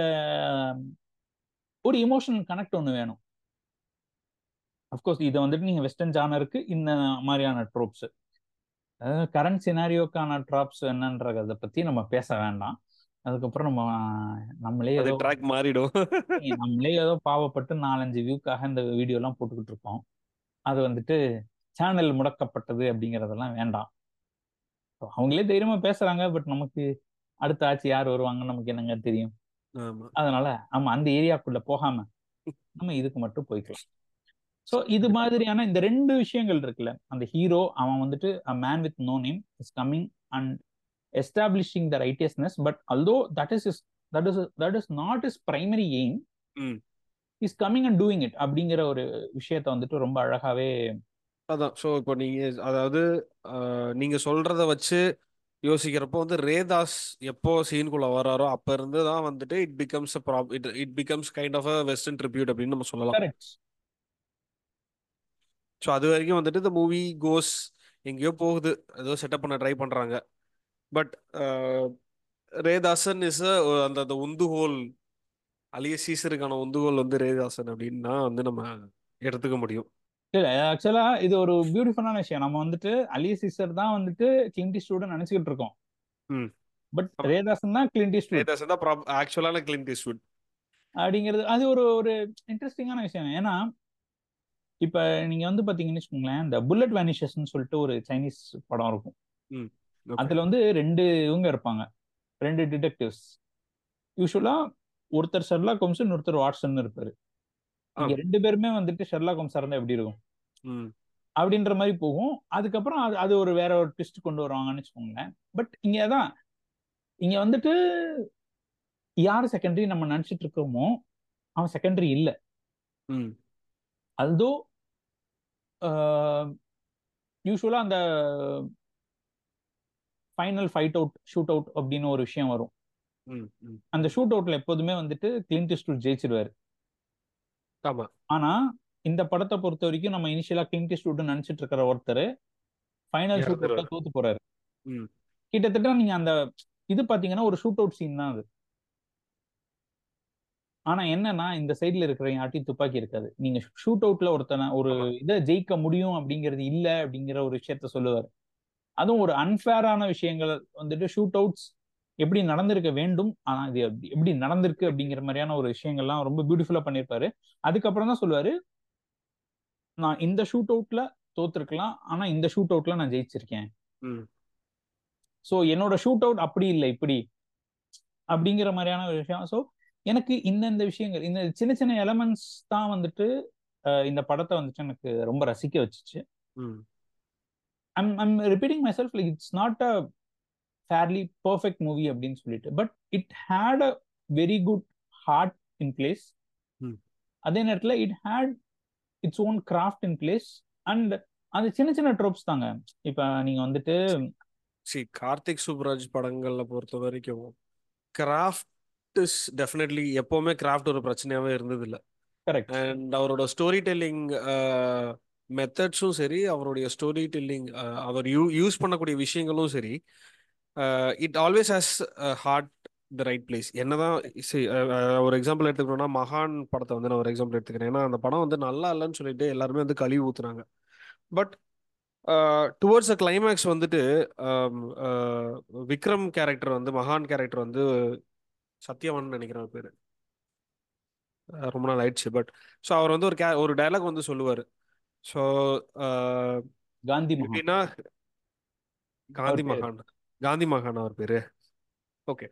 ஒரு இமோஷனல் கனெக்ட் ஒன்று வேணும் அஃப்கோர்ஸ் இதை வந்துட்டு நீங்க வெஸ்டர்ன் ஜானருக்கு இந்த மாதிரியான ட்ரோப்ஸ் கரண்ட் சினாரியோக்கான ட்ராப்ஸ் என்னன்றத பத்தி நம்ம பேச வேண்டாம் அதுக்கப்புறம் நம்ம நம்மளே அது ஏதோ ட்ராக் மாறிடும் நம்மளே ஏதோ பாவப்பட்டு நாலஞ்சு வியூக்காக இந்த வீடியோ எல்லாம் போட்டுக்கிட்டு இருக்கோம் அது வந்துட்டு சேனல் முடக்கப்பட்டது அப்படிங்கறதெல்லாம் வேண்டாம் So, அவங்களே தைரியமா பேசுறாங்க பட் நமக்கு அடுத்த ஆட்சி யார் வருவாங்கன்னு நமக்கு என்னங்க தெரியும் ஆமா அதனால ஆமா அந்த ஏரியாக்குள்ள போகாம நம்ம இதுக்கு மட்டும் போய்க்கலாம் சோ இது மாதிரியான இந்த ரெண்டு விஷயங்கள் இருக்குல்ல அந்த ஹீரோ அவன் வந்துட்டு man with no name is coming and establishing the righteousness but although that is that is that is not is primary aim hmm. Is coming and doing it அப்படிங்கிற ஒரு விஷயத்த வந்துட்டு ரொம்ப அழகாவே அதான் ஸோ இப்போ நீங்க அதாவது ஆஹ், நீங்க சொல்றத வச்சு யோசிக்கிறப்போ வந்து ரேதாஸ் எப்போ சீனுக்குள்ள வராரோ அப்ப இருந்து தான் வந்துட்டு it becomes prop it it becomes kind of a western tribute அப்படின்னு நம்ம சொல்லலாம் கரெக்ட் ஸோ அது வரைக்கும் வந்துட்டு இந்த மூவி கோஸ் எங்கேயோ போகுது ஏதோ செட்டப் பண்ண ட்ரை பண்றாங்க பட் ரேதாசன் இஸ் அந்த அந்த உந்துகோல் அலிய சீசருக்கான உந்துகோல் வந்து ரேதாசன் அப்படின்னா வந்து நம்ம எடுத்துக்க முடியும் இல்ல ஆக்சுவலா இது ஒரு பியூட்டிஃபுல்லான விஷயம் நம்ம வந்துட்டு அலிய சிஸ்டர் தான் வந்துட்டு கிளின்டி ஸ்டூடெண்ட் நினைச்சுக்கிட்டு இருக்கோம் ம். பட் ஆமா. ரேதாசன் தான் கிளின்டி ஸ்டூடெண்ட் ரேதாசன் தான் ப்ராப் ஆக்சுவலான கிளின்ட் ஈஸ்ட்வுட் அப்படிங்கிறது அது ஒரு ஒரு இன்ட்ரெஸ்டிங்கான விஷயம் ஏன்னா இப்ப நீங்க வந்து பாத்தீங்கன்னு வச்சுக்கோங்களேன் இந்த புல்லட் வேனிஷஸ்ன்னு சொல்லிட்டு ஒரு சைனீஸ் படம் இருக்கும் ம் அதுல வந்து ரெண்டு இவங்க இருப்பாங்க ரெண்டு டிடெக்டிவ்ஸ் யூஸ்வலா ஒருத்தர் ஷெர்லாக் ஹோம்ஸ் இன்னொருத்தர் வாட்சன் இருப்பாரு இங்க ஆம். ரெண்டு பேருமே வந்துட்டு ஷெர்லாக் ஹோம்ஸா இருந்தா எப்படி இருக்கும் ம் அப்படின்ற மாதிரி போகும் அதுக்கப்புறம் அது அது ஒரு வேற ஒரு ட்விஸ்ட் கொண்டு வருவாங்கன்னு வச்சுக்கோங்களேன் பட் இங்க அதான் இங்க வந்துட்டு யார் செகண்டரி நம்ம நினைச்சிட்டு இருக்கோமோ அவன் செகண்டரி இல்ல ம் அல்தோ யூஸ்வலா அந்த final fight out shoot out அப்படின்னு ஒரு விஷயம் வரும் ம் ம் அந்த ஷூட் அவுட்ல எப்போதுமே வந்துட்டு கிளின்ட் ஈஸ்ட்வுட் ஜெயிச்சிருவாரு ஆமா ஆனா இந்த படத்தை பொறுத்த வரைக்கும் நம்ம இனிஷியலா கிளின்ட் ஈஸ்ட்வுட் நினைச்சிட்டு இருக்கிற ஒருத்தர் ஃபைனல் ஷூட் அவுட்ல இறந்துருவாரு. தோத்து போறாரு ம் கிட்டத்தட்ட நீங்க அந்த இது பாத்தீங்கன்னா ஒரு ஷூட் அவுட் சீன் தான் அது ஆனா என்னன்னா இந்த சைடுல இருக்கிற யார்ட்டையும் துப்பாக்கி இருக்காது நீங்க ஷூட் அவுட்ல ஒருத்தனை ஒரு ஆமா. இதை ஜெயிக்க முடியும் அப்படிங்கிறது இல்ல அப்படிங்கிற ஒரு விஷயத்த சொல்லுவார் அதுவும் ஒரு அன்ஃபேரான விஷயங்கள் வந்துட்டு ஷூட் அவுட்ஸ் எப்படி நடந்திருக்க வேண்டும் ஆனா இது எப்படி- எப்படி நடந்திருக்கு அப்படிங்கிற மாதிரியான ஒரு விஷயங்கள்லாம் ரொம்ப பியூட்டிஃபுல்லா பண்ணியிருப்பாரு அதுக்கப்புறம் தான் சொல்லுவாரு நான் இந்த ஷூட் அவுட்ல தோத்துருக்கலாம் ஆனா இந்த ஷூட் அவுட்ல நான் ஜெயிச்சிருக்கேன் ம் ஸோ என்னோட ஷூட் அவுட் அப்படி இல்லை இப்படி அப்படிங்கிற மாதிரியான ஒரு விஷயம் ஸோ எனக்கு இந்த இந்த விஷயங்கள் இந்த சின்ன சின்ன எலமெண்ட்ஸ் தான் வந்துட்டு அஹ், இந்த படத்தை வந்துட்டு எனக்கு ரொம்ப ரசிக்க வச்சுச்சு hmm I'm I'm repeating myself like it's not a fairly perfect movie அப்படின்னு சொல்லிட்டு but it had a very good heart in place hmm. அதே நேரத்தில் it had its own craft in place and அந்த சின்ன சின்ன ட்ரோப்ஸ் தாங்க இப்போ நீங்க வந்துட்டு சி கார்த்திக் சுப்ராஜ் படங்கள்ல பொறுத்த வரைக்கும் கிராஃப்ட் இஸ் டெஃபினெட்லி எப்பவுமே கிராஃப்ட் ஒரு பிரச்சனையாவே இருந்தது இல்ல கரெக்ட் அண்ட் அவரோட ஸ்டோரி டெல்லிங் மெத்தட்ஸும் சரி அவருடைய ஸ்டோரி டெல்லிங் அவர் யூ யூஸ் பண்ணக்கூடிய விஷயங்களும் சரி it always has heart the right place என்னதான் see, அஹ், அஹ், ஒரு எக்ஸாம்பிள் எடுத்துக்கணும்னா மகான் படத்தை வந்து நான் ஒரு எக்ஸாம்பிள் எடுத்துக்கிறேன் ஏன்னா அந்த படம் வந்து நல்லா இல்லைன்னு சொல்லிட்டு எல்லாருமே வந்து கழுவி ஊத்துனாங்க பட் டுவர்ட்ஸ் அ கிளைமேக்ஸ் வந்துட்டு um, uh, விக்ரம் கேரக்டர் வந்து மகான் கேரக்டர் வந்து சத்யவான் நினைக்கிறேன் அவர் பேரு அஹ் ரொம்ப நாள் ஆயிடுச்சு பட் ஸோ அவர் வந்து ஒரு கே ஒரு டயலாக் வந்து சொல்லுவார் ஸோ காந்தி மகான் எப்படின்னா காந்தி அவர் பேரு. மகான் காந்தி மகான் அவர் பேரு ஓகே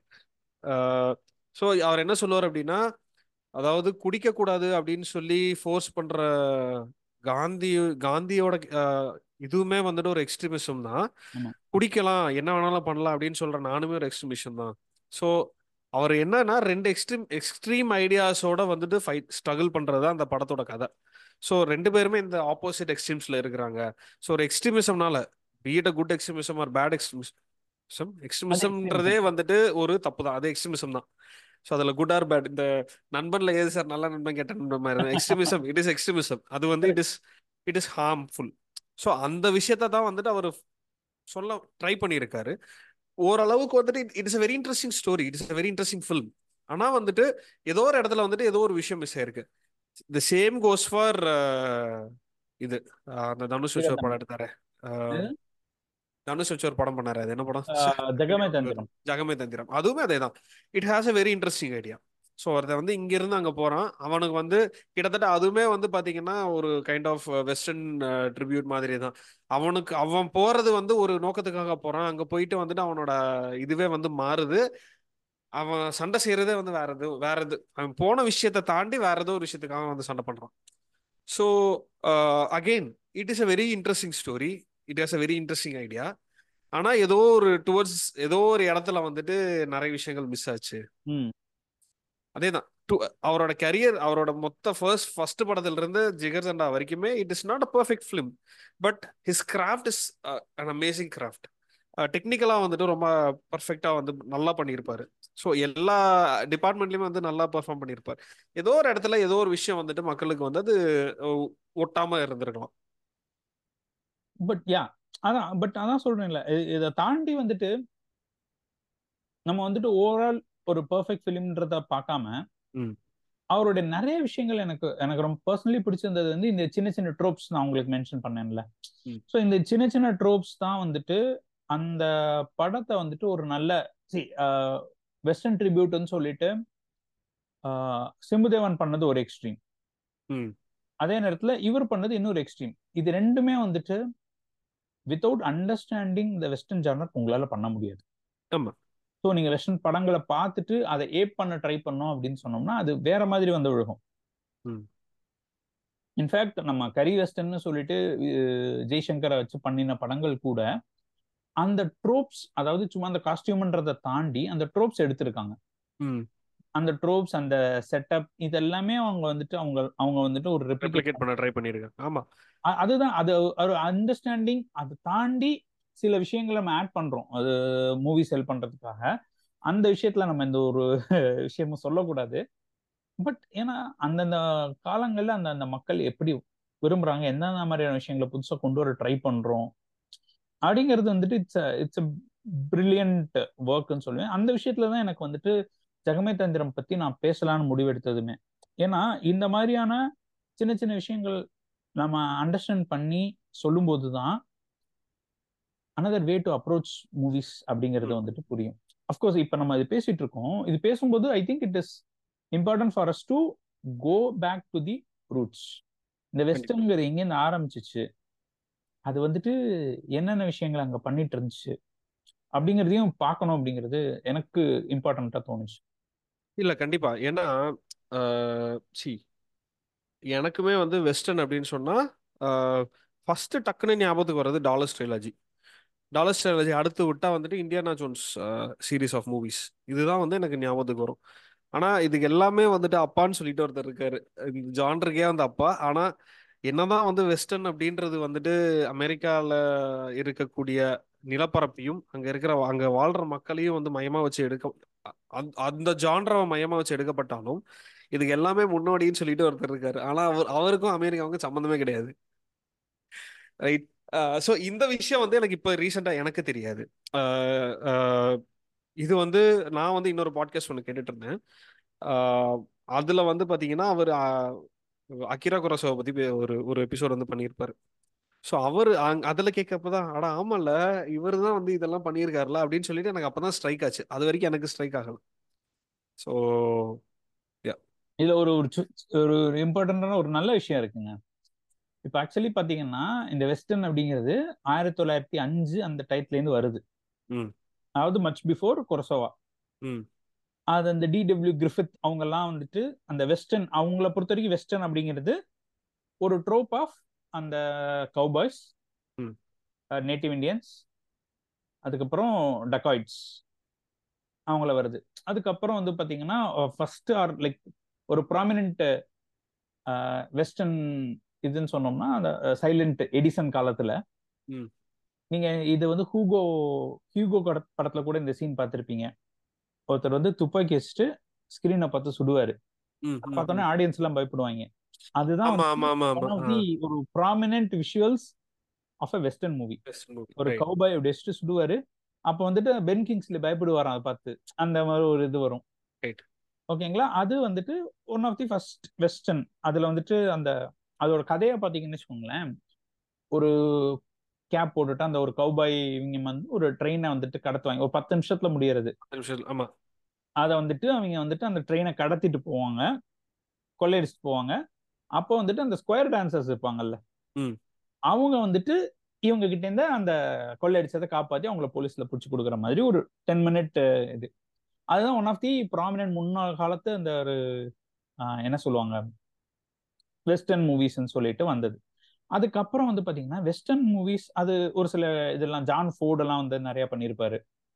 ஸோ அவர் என்ன சொல்லுவார் அப்படின்னா அதாவது குடிக்கக்கூடாது அப்படின்னு சொல்லி ஃபோர்ஸ் பண்ற காந்தி காந்தியோட அஹ், இதுவுமே வந்துட்டு ஒரு எக்ஸ்ட்ரீமிசம் தான் ஆமா. குடிக்கலாம் என்ன வேணாலும் பண்ணலாம் அப்படின்னு சொல்ற நானுமே ஒரு எக்ஸ்ட்ரீமிஷம் தான் ஸோ அவர் என்னன்னா ரெண்டு எக்ஸ்ட்ரீம் எக்ஸ்ட்ரீம் ஐடியாஸோட வந்துட்டு ஃபைட் ஸ்ட்ரகிள் பண்றது தான் அந்த படத்தோட கதை ஸோ ரெண்டு பேருமே இந்த ஆப்போசிட் எக்ஸ்ட்ரீம்ஸ்ல இருக்கிறாங்க ஸோ ஒரு எக்ஸ்ட்ரீமிசம்னால be it a good extremism or bad extremism எக்ஸ்ட்ரீமிசம்ன்றதே வந்துட்டு ஒரு தப்பு தான் அது எக்ஸ்ட்ரீமிசம் தான் ஸோ அதில் குட் ஆர் பேட் இந்த நண்பன்ல ஏது சார் நல்ல நண்பன் கெட்ட நண்பன் மாதிரி எக்ஸ்ட்ரீமிசம் இட் இஸ் எக்ஸ்ட்ரீமிசம் அது வந்து it is it is harmful so அந்த விஷயத்த தான் வந்துட்டு அவர் சொல்ல ட்ரை பண்ணியிருக்காரு ஓரளவுக்கு வந்துட்டு it is a very interesting story it is a very interesting film ஆனா வந்துட்டு ஏதோ ஒரு இடத்துல வந்துட்டு ஏதோ ஒரு விஷயம் மிஸ் ஆயிருக்கு த சேம் கோஸ் ஃபார் இது அஹ், அந்த தனுஷ் வச்சு ஒரு படம் எடுத்தாரு அஹ், எது? தனுஷ் வச்சு ஒரு படம் பண்ணாரு அது என்ன படம் ஆஹ் ஜெகமே தந்திரம் ஜகமே தந்திரம் அதுவுமே அதே தான் it has a very interesting idea so ஒருத்தன் வந்து இங்க இருந்து அங்க போறான் அவனுக்கு வந்து கிட்டத்தட்ட அதுவுமே வந்து பாத்தீங்கன்னா ஒரு கைண்ட் ஆஃப் வெஸ்டர்ன் ட்ரிபியூட் மாதிரி தான் அவனுக்கு அவன் போறது வந்து ஒரு நோக்கத்துக்காக போறான் அங்க போயிட்டு வந்துட்டு அவனோட இதுவே வந்து மாறுது அவன் சண்டை செய்யறதே வந்து வேற எது வேற எது அவன் போன விஷயத்தை தாண்டி வேற ஏதோ ஒரு விஷயத்துக்காக வந்து சண்டை பண்றான் so again it is a very interesting story it has a very interesting idea ஆனா ஏதோ ஒரு டுவர்ட்ஸ் ஏதோ ஒரு இடத்துல வந்துட்டு நிறைய விஷயங்கள் மிஸ் ஆச்சு ம் அதேதான் டு- அவரோட கரியர் அவரோட மொத்த ஃபர்ஸ்ட் ஃபர்ஸ்ட் படத்துல இருந்து ஜிகர் சண்டா வரைக்குமே it is not a perfect film but his craft is an amazing craft டெக்னிக்கலா வந்துட்டு ரொம்ப பர்ஃபெக்டா வந்து நல்லா பண்ணியிருப்பாரு ஸோ எல்லா டிபார்ட்மெண்ட்லயுமே வந்து நல்லா பெர்ஃபார்ம் பண்ணியிருப்பார் ஏதோ ஒரு இடத்துல ஏதோ ஒரு விஷயம் வந்துட்டு மக்களுக்கு வந்து அது அஹ், ஒட்டாம இருந்திருக்கலாம் பட் யா அதான் பட் அதான் சொல்றேன்ல இ- இதை தாண்டி வந்துட்டு நம்ம வந்துட்டு ஓவரால் ஒரு பெர்ஃபெக்ட் ஃபிலிம்ன்றத பார்க்காம ம். அவருடைய நிறைய விஷயங்கள் எனக்கு எனக்கு ரொம்ப பர்சனலி பிடிச்சிருந்தது வந்து இந்த சின்ன சின்ன ட்ரோப்ஸ் நான் உங்களுக்கு மென்ஷன் பண்ணேன்ல ம். ஸோ இந்த சின்ன சின்ன ட்ரோப்ஸ் தான் வந்துட்டு அந்த படத்தை வந்துட்டு ஒரு நல்ல சி வெஸ்டர்ன் ட்ரிபியூட்னு சொல்லிட்டு ஆஹ், சிம்புதேவன் பண்ணது ஒரு எக்ஸ்ட்ரீம் ம் அதே நேரத்துல இவர் பண்ணது இன்னொரு எக்ஸ்ட்ரீம் இது ரெண்டுமே வந்துட்டு without understanding the western genre உங்களால பண்ண முடியாது ஆமா ஸோ நீங்க வெஸ்டர்ன் படங்களை பார்த்துட்டு அதை ஏப் பண்ண ட்ரை பண்ணோம் அப்படின்னு சொன்னோம்னா அது வேற மாதிரி வந்து விழுகும் ம். இன்ஃபேக்ட் நம்ம கரி வெஸ்டர்ன்னு சொல்லிட்டு அஹ், ஜெய்சங்கரை வச்சு பண்ணின படங்கள் கூட அந்த ட்ரோப்ஸ் அதாவது சும்மா அந்த காஸ்டியூம்ன்றதை தாண்டி அந்த ட்ரோப்ஸ் எடுத்திருக்காங்க ம் அந்த ட்ரோப்ஸ் அந்த செட்டப் இது எல்லாமே அவங்க வந்துட்டு அவங்க அவங்க வந்துட்டு ஒரு ரெப்ளிகேட் ரெப்ளிகேட் பண்ண ட்ரை பண்ணியிருக்கேன் ஆமா அ- அதுதான் அது ஒரு அண்டர்ஸ்டாண்டிங் அதை தாண்டி சில விஷயங்களை நம்ம ஆட் பண்றோம் அது மூவி செல் பண்றதுக்காக அந்த விஷயத்துல நம்ம இந்த ஒரு விஷயமும் சொல்லக்கூடாது பட் ஏன்னா அந்தந்த காலங்கள்ல அந்த அந்த மக்கள் எப்படி விரும்புறாங்க எந்தெந்த மாதிரியான விஷயங்களை புதுசா கொண்டு வர ட்ரை பண்றோம் அப்படிங்கிறது வந்துட்டு இட்ஸ் இட்ஸ் பிரில்லியன்ட் ஒர்க்னு சொல்லுவேன் அந்த விஷயத்துல தான் எனக்கு வந்துட்டு ஜெகமே தந்திரம் பத்தி நான் பேசலாம்னு முடிவெடுத்ததுமே ஏன்னா இந்த மாதிரியான சின்ன சின்ன விஷயங்கள் நம்ம அண்டர்ஸ்டாண்ட் பண்ணி சொல்லும்போது தான் another way to approach movies அப்படிங்கிறது ம். வந்துட்டு புரியும் அஃப்கோர்ஸ் இப்போ நம்ம இது பேசிட்டு இருக்கோம் இது பேசும்போது I think it is important for us to go back to the roots இந்த வெஸ்டர்ன்ங்கிறது எங்கேருந்து ஆரம்பிச்சிச்சு அது வந்துட்டு என்னென்ன விஷயங்கள் அங்க பண்ணிட்டு இருந்துச்சு அப்படிங்கிறதையும் பார்க்கணும் அப்படிங்கிறது எனக்கு இம்பார்ட்டண்டா தோணுச்சு இல்ல கண்டிப்பா ஏன்னா சி எனக்குமே வந்து வெஸ்டர்ன் அப்படின்னு சொன்னா ஃபர்ஸ்ட் டக்குன்னு ஞாபகத்துக்கு வர்றது டாலர் ஸ்ட்ரைலாஜி டாலர் ஸ்ட்ரைலாஜி அடுத்து விட்டா வந்துட்டு Indiana Jones series of movies இதுதான் வந்து எனக்கு ஞாபகத்துக்கு வரும் ஆனா இதுக்கு எல்லாமே வந்துட்டு அப்பான்னு சொல்லிட்டு ஒருத்தர் இருக்காரு இந்த ஜான்ருக்கே வந்து அப்பா ஆனா என்னதான் வந்து வெஸ்டர்ன் அப்படின்றது வந்துட்டு அமெரிக்கால இருக்கக்கூடிய நிலப்பரப்பையும் அங்க இருக்கிற அங்க வாழ்ற மக்களையும் வந்து மையமா வச்சு எடுக்க அந்த- அந்த ஜான்ரவை மையமா வச்சு எடுக்கப்பட்டாலும் இதுக்கு எல்லாமே முன்னோடின்னு சொல்லிட்டு ஒருத்தர் இருக்காரு ஆனா அவர் அவருக்கும் அமெரிக்காவுக்கும் சம்மந்தமே கிடையாது ரைட் ஸோ இந்த விஷயம் வந்து எனக்கு இப்போ ரீசெண்டாக எனக்கு தெரியாது அஹ், அஹ், இது வந்து நான் வந்து இன்னொரு பாட்காஸ்ட் ஒன்று கேட்டுட்டு இருந்தேன் அஹ், அதுல வந்து பாத்தீங்கன்னா அவர் அகிரா குரோசாவை பத்தி பே- ஒரு ஒரு எபிசோட் வந்து பண்ணியிருப்பாரு ஸோ அவர் அதுல கேட்கப்பதான் அட ஆமால இவர் தான் வந்து இதெல்லாம் பண்ணியிருக்காருல அப்படின்னு சொல்லிட்டு எனக்கு அப்பதான் ஸ்ட்ரைக் ஆச்சு அது வரைக்கும் எனக்கு ஸ்ட்ரைக் ஆகல ஸோ இதுல ஒரு ஒரு சு- ஒரு இம்பார்ட்டன்டான ஒரு நல்ல விஷயம் இருக்குங்க இப்ப ஆக்சுவலி பாத்தீங்கன்னா இந்த வெஸ்டர்ன் அப்படிங்கிறது ஆயிரத்தி தொள்ளாயிரத்தி அஞ்சு அந்த டயத்துல இருந்து வருது ம். அதாவது மச் பிஃபோர் கொரசோவா ம் அது அந்த டிடபிள்யூ கிரிஃபித் அவங்க எல்லாம் வந்துட்டு அந்த வெஸ்டர்ன் அவங்கள பொறுத்த வரைக்கும் வெஸ்டர்ன் அப்படிங்கிறது ஒரு ட்ரோப் ஆஃப் அந்த கவுபாய்ஸ் ம். நேட்டிவ் இந்தியன்ஸ் அதுக்கப்புறம் டக்காய்ட்ஸ் அவங்கள வருது அதுக்கப்புறம் வந்து பாத்தீங்கன்னா ஃபர்ஸ்ட் ஆர் லைக் ஒரு ப்ராமினென்ட் வெஸ்டர்ன் இதுன்னு சொன்னோம்னா அந்த சைலண்ட் எடிசன் காலத்துல ம். நீங்க இது வந்து ஹூகோ ஹியூகோ கட- படத்துல கூட இந்த சீன் பார்த்திருப்பீங்க ஒருத்தர் வந்து துப்பாக்கி வச்சுட்டு ஸ்கிரீனை பார்த்து சுடுவாரு ம், ம், பார்த்தோன்னே ம். ஆடியன்ஸ் எல்லாம் பயப்படுவாங்க அதுதான் ஆமா வந்து ஆமா ஆமா one ஆமா of the ஒரு prominent visuals of a western movie Best movie. ஒரு Right. கவுபாய் அப்படி வச்சுட்டு சுடுவாரு அப்ப வந்துட்டு பென் கிங்ஸ்லி பயப்படுவாராம் அதை பார்த்து அந்த மாதிரி ஒரு இது வரும் Right. ஓகேங்களா அது வந்துட்டு one of the first western அதுல வந்துட்டு அந்த அதோட கதையை பார்த்தீங்கன்னு வச்சுக்கோங்களேன் ஒரு கேப் போட்டுட்டு அந்த ஒரு கவுபாய் இவங்க வந்து ஒரு ட்ரெயினை வந்துட்டு கடத்துவாங்க ஒரு பத்து நிமிஷத்துல முடியறது பத்து நிமிஷம் ஆமா அதை வந்துட்டு அவங்க வந்துட்டு அந்த ட்ரெயினை கடத்திட்டு போவாங்க கொள்ளையடிச்சிட்டு போவாங்க அப்போ வந்துட்டு அந்த ஸ்கொயர் டான்சர்ஸ் இருப்பாங்கல்ல ம். அவங்க வந்துட்டு இவங்க கிட்ட இருந்து அந்த கொள்ளையடிச்சதை காப்பாத்தி அவங்கள போலீஸ்ல பிடிச்சி கொடுக்குற மாதிரி ஒரு டென் மினிட் இது அதுதான் ஒன் ஆஃப் தி ப்ராமினன்ட் முன்னாள் காலத்து அந்த ஒரு ஆஹ், என்ன சொல்லுவாங்க வெஸ்டர்ன் மூவிஸ்ன்னு சொல்லிட்டு வந்தது அதுக்கப்புறம் வந்து பாத்தீங்கன்னா வெஸ்டர்ன் மூவிஸ் அது ஒரு சில இதெல்லாம் ஜான் ஃபோர்ட் எல்லாம் வந்து நிறைய பண்ணியிருப்பாரு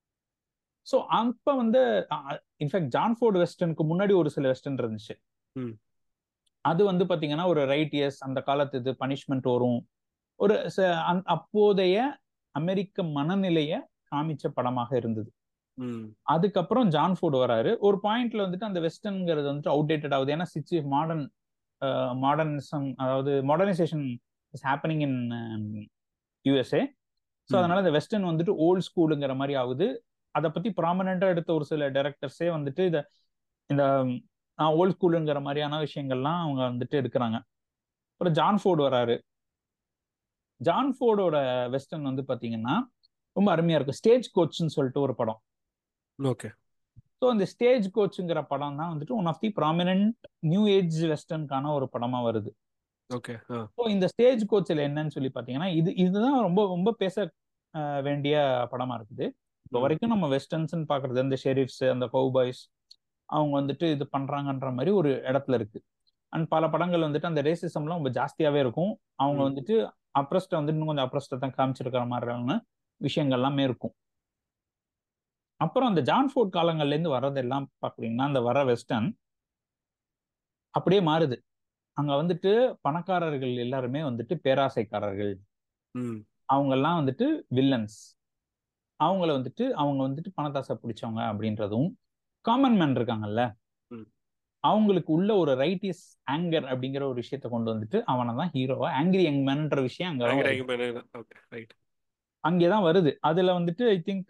ஸோ அப்ப வந்து இன்ஃபேக்ட் ஜான் ஃபோர்டு வெஸ்டர்னுக்கு முன்னாடி ஒரு சில வெஸ்டர்ன் இருந்துச்சு ம். அது வந்து பாத்தீங்கன்னா ஒரு ரைட்டியஸ் அந்த காலத்து இது பனிஷ்மெண்ட் வரும் ஒரு ச- அந்த- அப்போதைய அமெரிக்க மனநிலைய காமிச்ச படமாக இருந்தது ம் அதுக்கப்புறம் ஜான் ஃபோர்டு வராரு ஒரு பாயிண்ட்ல வந்துட்டு அந்த வெஸ்டர்ன்ங்கிறது வந்துட்டு அவுடேட்டட் ஆகுது ஏன்னா சிச்சு மாடர்ன் மாடர்னிசம் அதாவது modernisation is happening in USA so ம். அதனால இந்த வெஸ்டர்ன் வந்துட்டு ஓல்ட் ஸ்கூலுங்கிற மாதிரி ஆகுது அதை பத்தி ப்ராமினெண்டா எடுத்த ஒரு சில டைரக்டர்ஸே வந்துட்டு இத இந்த ஓல்ட் ஸ்கூலுங்கிற மாதிரியான விஷயங்கள்லாம் அவங்க வந்துட்டு எடுக்கிறாங்க அப்புறம் ஜான் ஃபோர்டு வராரு ஜான் ஃபோர்டோட வெஸ்டர்ன் வந்து பாத்தீங்கன்னா ரொம்ப அருமையா இருக்கும் ஸ்டேஜ் கோச்னு சொல்லிட்டு ஒரு படம் ஓகே ஸோ இந்த ஸ்டேஜ் கோச்சுங்கிற படம் தான் வந்துட்டு one of the prominent new age வெஸ்டர்னுக்கான ஒரு படமா வருது ஓகே ஆ ஸோ இந்த ஸ்டேஜ் கோச்சில் என்னன்னு சொல்லி பார்த்தீங்கன்னா இது இதுதான் ரொம்ப ரொம்ப பேச அஹ், வேண்டிய படமா இருக்குது இப்போ வரைக்கும் நம்ம வெஸ்டர்ன்ஸ்னு பாக்குறது இந்த ஷெரீஃப்ஸ் அந்த கவுபாய்ஸ் அவங்க வந்துட்டு இது பண்றாங்கன்ற மாதிரி ஒரு இடத்துல இருக்கு அண்ட் பல படங்கள் வந்துட்டு அந்த ரேசிசம்லாம் ரொம்ப ஜாஸ்தியாவே இருக்கும் அவங்க ம். வந்துட்டு அப்ரஸ்ட வந்து இன்னும் கொஞ்சம் அப்ரஸ்ட தான் காமிச்சிருக்கிற மாதிரியான விஷயங்கள் எல்லாமே இருக்கும் அப்புறம் அந்த ஜான் ஃபோர்ட் காலங்கள்ல இருந்து வர்றதெல்லாம் பாக்குறீங்கன்னா அந்த வர வெஸ்டர்ன் அப்படியே மாறுது அங்க வந்துட்டு பணக்காரர்கள் எல்லாருமே வந்துட்டு பேராசைக்காரர்கள் ம் அவங்க எல்லாம் வந்துட்டு வில்லன்ஸ் அவங்கள வந்துட்டு அவங்க வந்துட்டு பணத்தாசை பிடிச்சவங்க அப்படின்றதும் காமன் மேன் இருக்காங்கல்ல ம். அவங்களுக்கு உள்ள ஒரு ரைட்டிஸ் ஆங்கர் அப்படிங்கிற ஒரு விஷயத்த கொண்டு வந்துட்டு அவனை தான் ஹீரோவா ஆங்கிரி யங் மேன்ற விஷயம் அங்க பயங்கர பயங்கர ஓகே ரைட் அங்கேதான் வருது அதுல வந்துட்டு I think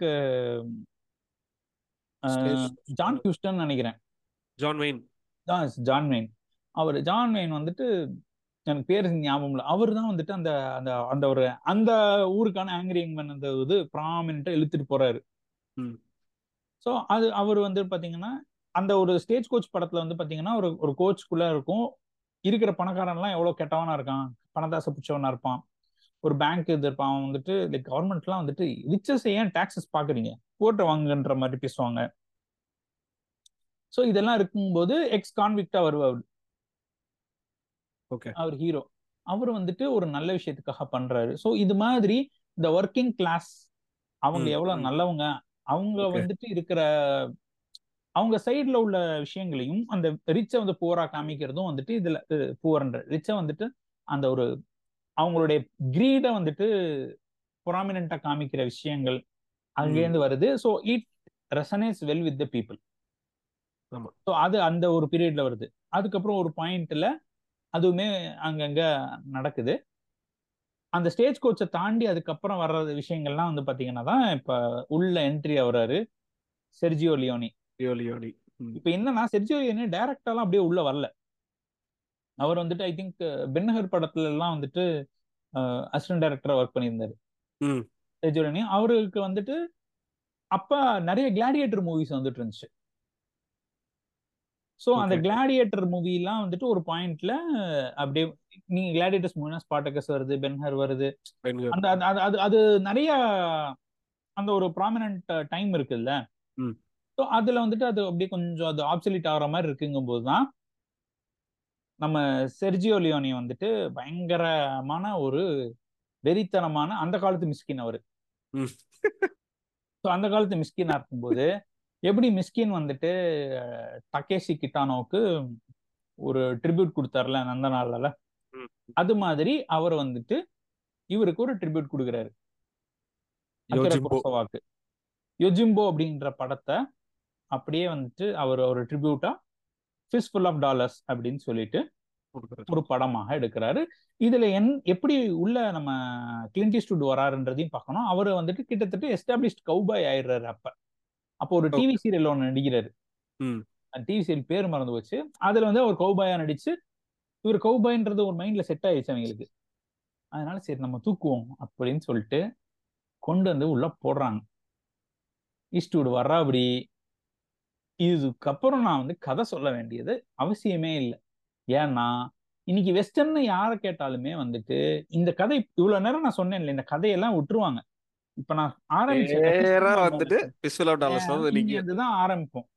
Stage. John Huston நினைக்கிறேன் ஜான் வெயின் தான் ஜான் மெயின் அவர் ஜான் மெயின் வந்துட்டு எனக்கு பேர் ஞாபகம் இல்லை அவர் தான் வந்துட்டு அந்த அந்த அந்த ஒரு அந்த ஊருக்கான ஆங்கிரி யங்மேன் அந்த இது ப்ராமினா இழுத்துட்டு போறாரு ம். ஸோ அது அவர் வந்து பாத்தீங்கன்னா அந்த ஒரு ஸ்டேஜ் கோச் படத்துல வந்து பாத்தீங்கன்னா ஒரு ஒரு கோச்சுக்குள்ள இருக்கும் இருக்கிற பணக்காரன்லாம் எவ்வளவு கெட்டவனா இருக்கான் பணத்தாசை பிடிச்சவனா இருப்பான் ஒரு பேங்க் இது இருப்பான் அவன் வந்துட்டு லைக் கவர்மெண்ட்லாம் வந்துட்டு ரிச்சஸ் ஏன் டாக்ஸஸ் பாக்குறீங்க போட்டு வாங்குன்ற மாதிரி பேசுவாங்க ஸோ இதெல்லாம் இருக்கும்போது எக்ஸ் கான்விக்டா வருவார் ஓகே அவர் ஹீரோ அவர் வந்துட்டு ஒரு நல்ல விஷயத்துக்காக பண்றாரு ஸோ இது மாதிரி இந்த ஒர்க்கிங் கிளாஸ் அவங்க ம், எவ்வளவு ம். நல்லவங்க அவங்க Okay. வந்துட்டு இருக்கிற அவங்க சைடுல உள்ள விஷயங்களையும் அந்த ரிச்சை வந்து புவரா காமிக்கிறதும் வந்துட்டு இதுல புவர்ன்ற ரிச்சை வந்துட்டு அந்த ஒரு அவங்களுடைய கிரீட வந்துட்டு ப்ராமினண்டா காமிக்கிற விஷயங்கள் அங்கேருந்து வருது so it resonates well with the people ஆமா. ஸோ அது அந்த ஒரு பீரியட்ல வருது அதுக்கப்புறம் ஒரு பாயிண்ட்ல அதுவுமே அங்கங்க நடக்குது அந்த ஸ்டேஜ் கோச்சை தாண்டி அதுக்கப்புறம் வர்ற விஷயங்கள்லாம் வந்து பாத்தீங்கன்னா தான் இப்ப உள்ள என்ட்ரி ஆகுறாரு செர்ஜியோ லியோனி லியோலியோனி ம் இப்ப என்னன்னா செர்ஜியோ லியோனி டைரக்டாலாம் அப்படியே உள்ள வரல அவர் வந்துட்டு ஐ திங்க் பென்னஹர் படத்துல எல்லாம் வந்துட்டு அசிஸ்டன்ட் டைரக்டரா ஒர்க் பண்ணியிருந்தாரு ம் செர்ஜியோ லியோனி அவருக்கு வந்துட்டு அப்ப நிறைய கிளாடியேட்டர் மூவிஸ் வந்துட்டு இருந்துச்சு ஸோ அந்த Okay. கிளாடியேட்டர் மூவிலாம் வந்துட்டு ஒரு பாயிண்ட்ல அப்படியே நீங்க கிளாடியேட்டர்ஸ் மூவினா ஸ்பாட்டகஸ் வருது பென்ஹர் வருது பெண்கள் அந்த அது- அது அது அது நிறைய அந்த ஒரு ப்ராமினன்ட் டைம் இருக்குல்ல ம். ஸோ அதுல வந்துட்டு அது அப்படியே கொஞ்சம் அது ஆப்சலிட் ஆகிற மாதிரி இருக்குங்கும் போது தான் நம்ம செர்ஜியோ லியோனி வந்துட்டு பயங்கரமான ஒரு வெறித்தனமான அந்த காலத்து மிஸ்கின் அவரு ம். ஸோ அந்த காலத்து மிஸ்கினா இருக்கும்போது எப்படி மிஸ்கின் வந்துட்டு அஹ், டகேஷி கிட்டானோவுக்கு ஒரு ட்ரிபியூட் கொடுத்தாருல அந்த நாள்ல ம். அது மாதிரி அவர் வந்துட்டு இவருக்கு ஒரு ட்ரிபியூட் கொடுக்குறாரு அகிரா யோஜிம்போ குரோசவாக்கு யொஜிம்போ அப்படின்ற படத்தை அப்படியே வந்துட்டு அவர் ஒரு ட்ரிபியூட்டா ஃபிஸ் ஃபுல் ஆஃப் டாலர்ஸ் அப்படின்னு சொல்லிட்டு கொடுக்குறாரு ஒரு படமாக எடுக்கிறாரு இதுல என் எப்படி உள்ள நம்ம கிளின்டி ஸ்டூட் வராருன்றதையும் பார்க்கணும் அவர் வந்துட்டு கிட்டத்தட்ட எஸ்டாப்ளிஷ்ட் கௌபாய் ஆயிடுறாரு அப்ப அப்போ ஒரு Okay. டிவி சீரியல் ஒன்று நடிக்கிறாரு ம் டிவி சீரியல் பேர் மறந்து போச்சு அதுல வந்து அவர் கௌபாயா நடிச்சு இவர் கௌபாய்ன்றது ஒரு மைண்ட்ல செட் ஆயிடுச்சு அவங்களுக்கு அதனால சரி நம்ம தூக்குவோம் அப்படின்னு சொல்லிட்டு கொண்டு வந்து உள்ள போடுறாங்க ஈஸ்ட்வுட் வர்றாபடி இதுக்கப்புறம் நான் வந்து கதை சொல்ல வேண்டியது அவசியமே இல்லை ஏன்னா இன்னைக்கு வெஸ்டர்ன் யாரை கேட்டாலுமே வந்துட்டு இந்த கதை இவ்வளவு நேரம் நான் சொன்னேன்ல இந்த கதையெல்லாம் விட்டுருவாங்க இப்ப நான் ஆரம்பிச்ச நேரா வந்துட்டு பிஸ்வல் ஆஃப் டாலர்ஸ் வந்து இங்க நீங்க இருந்துதான் ஆரம்பிப்போம்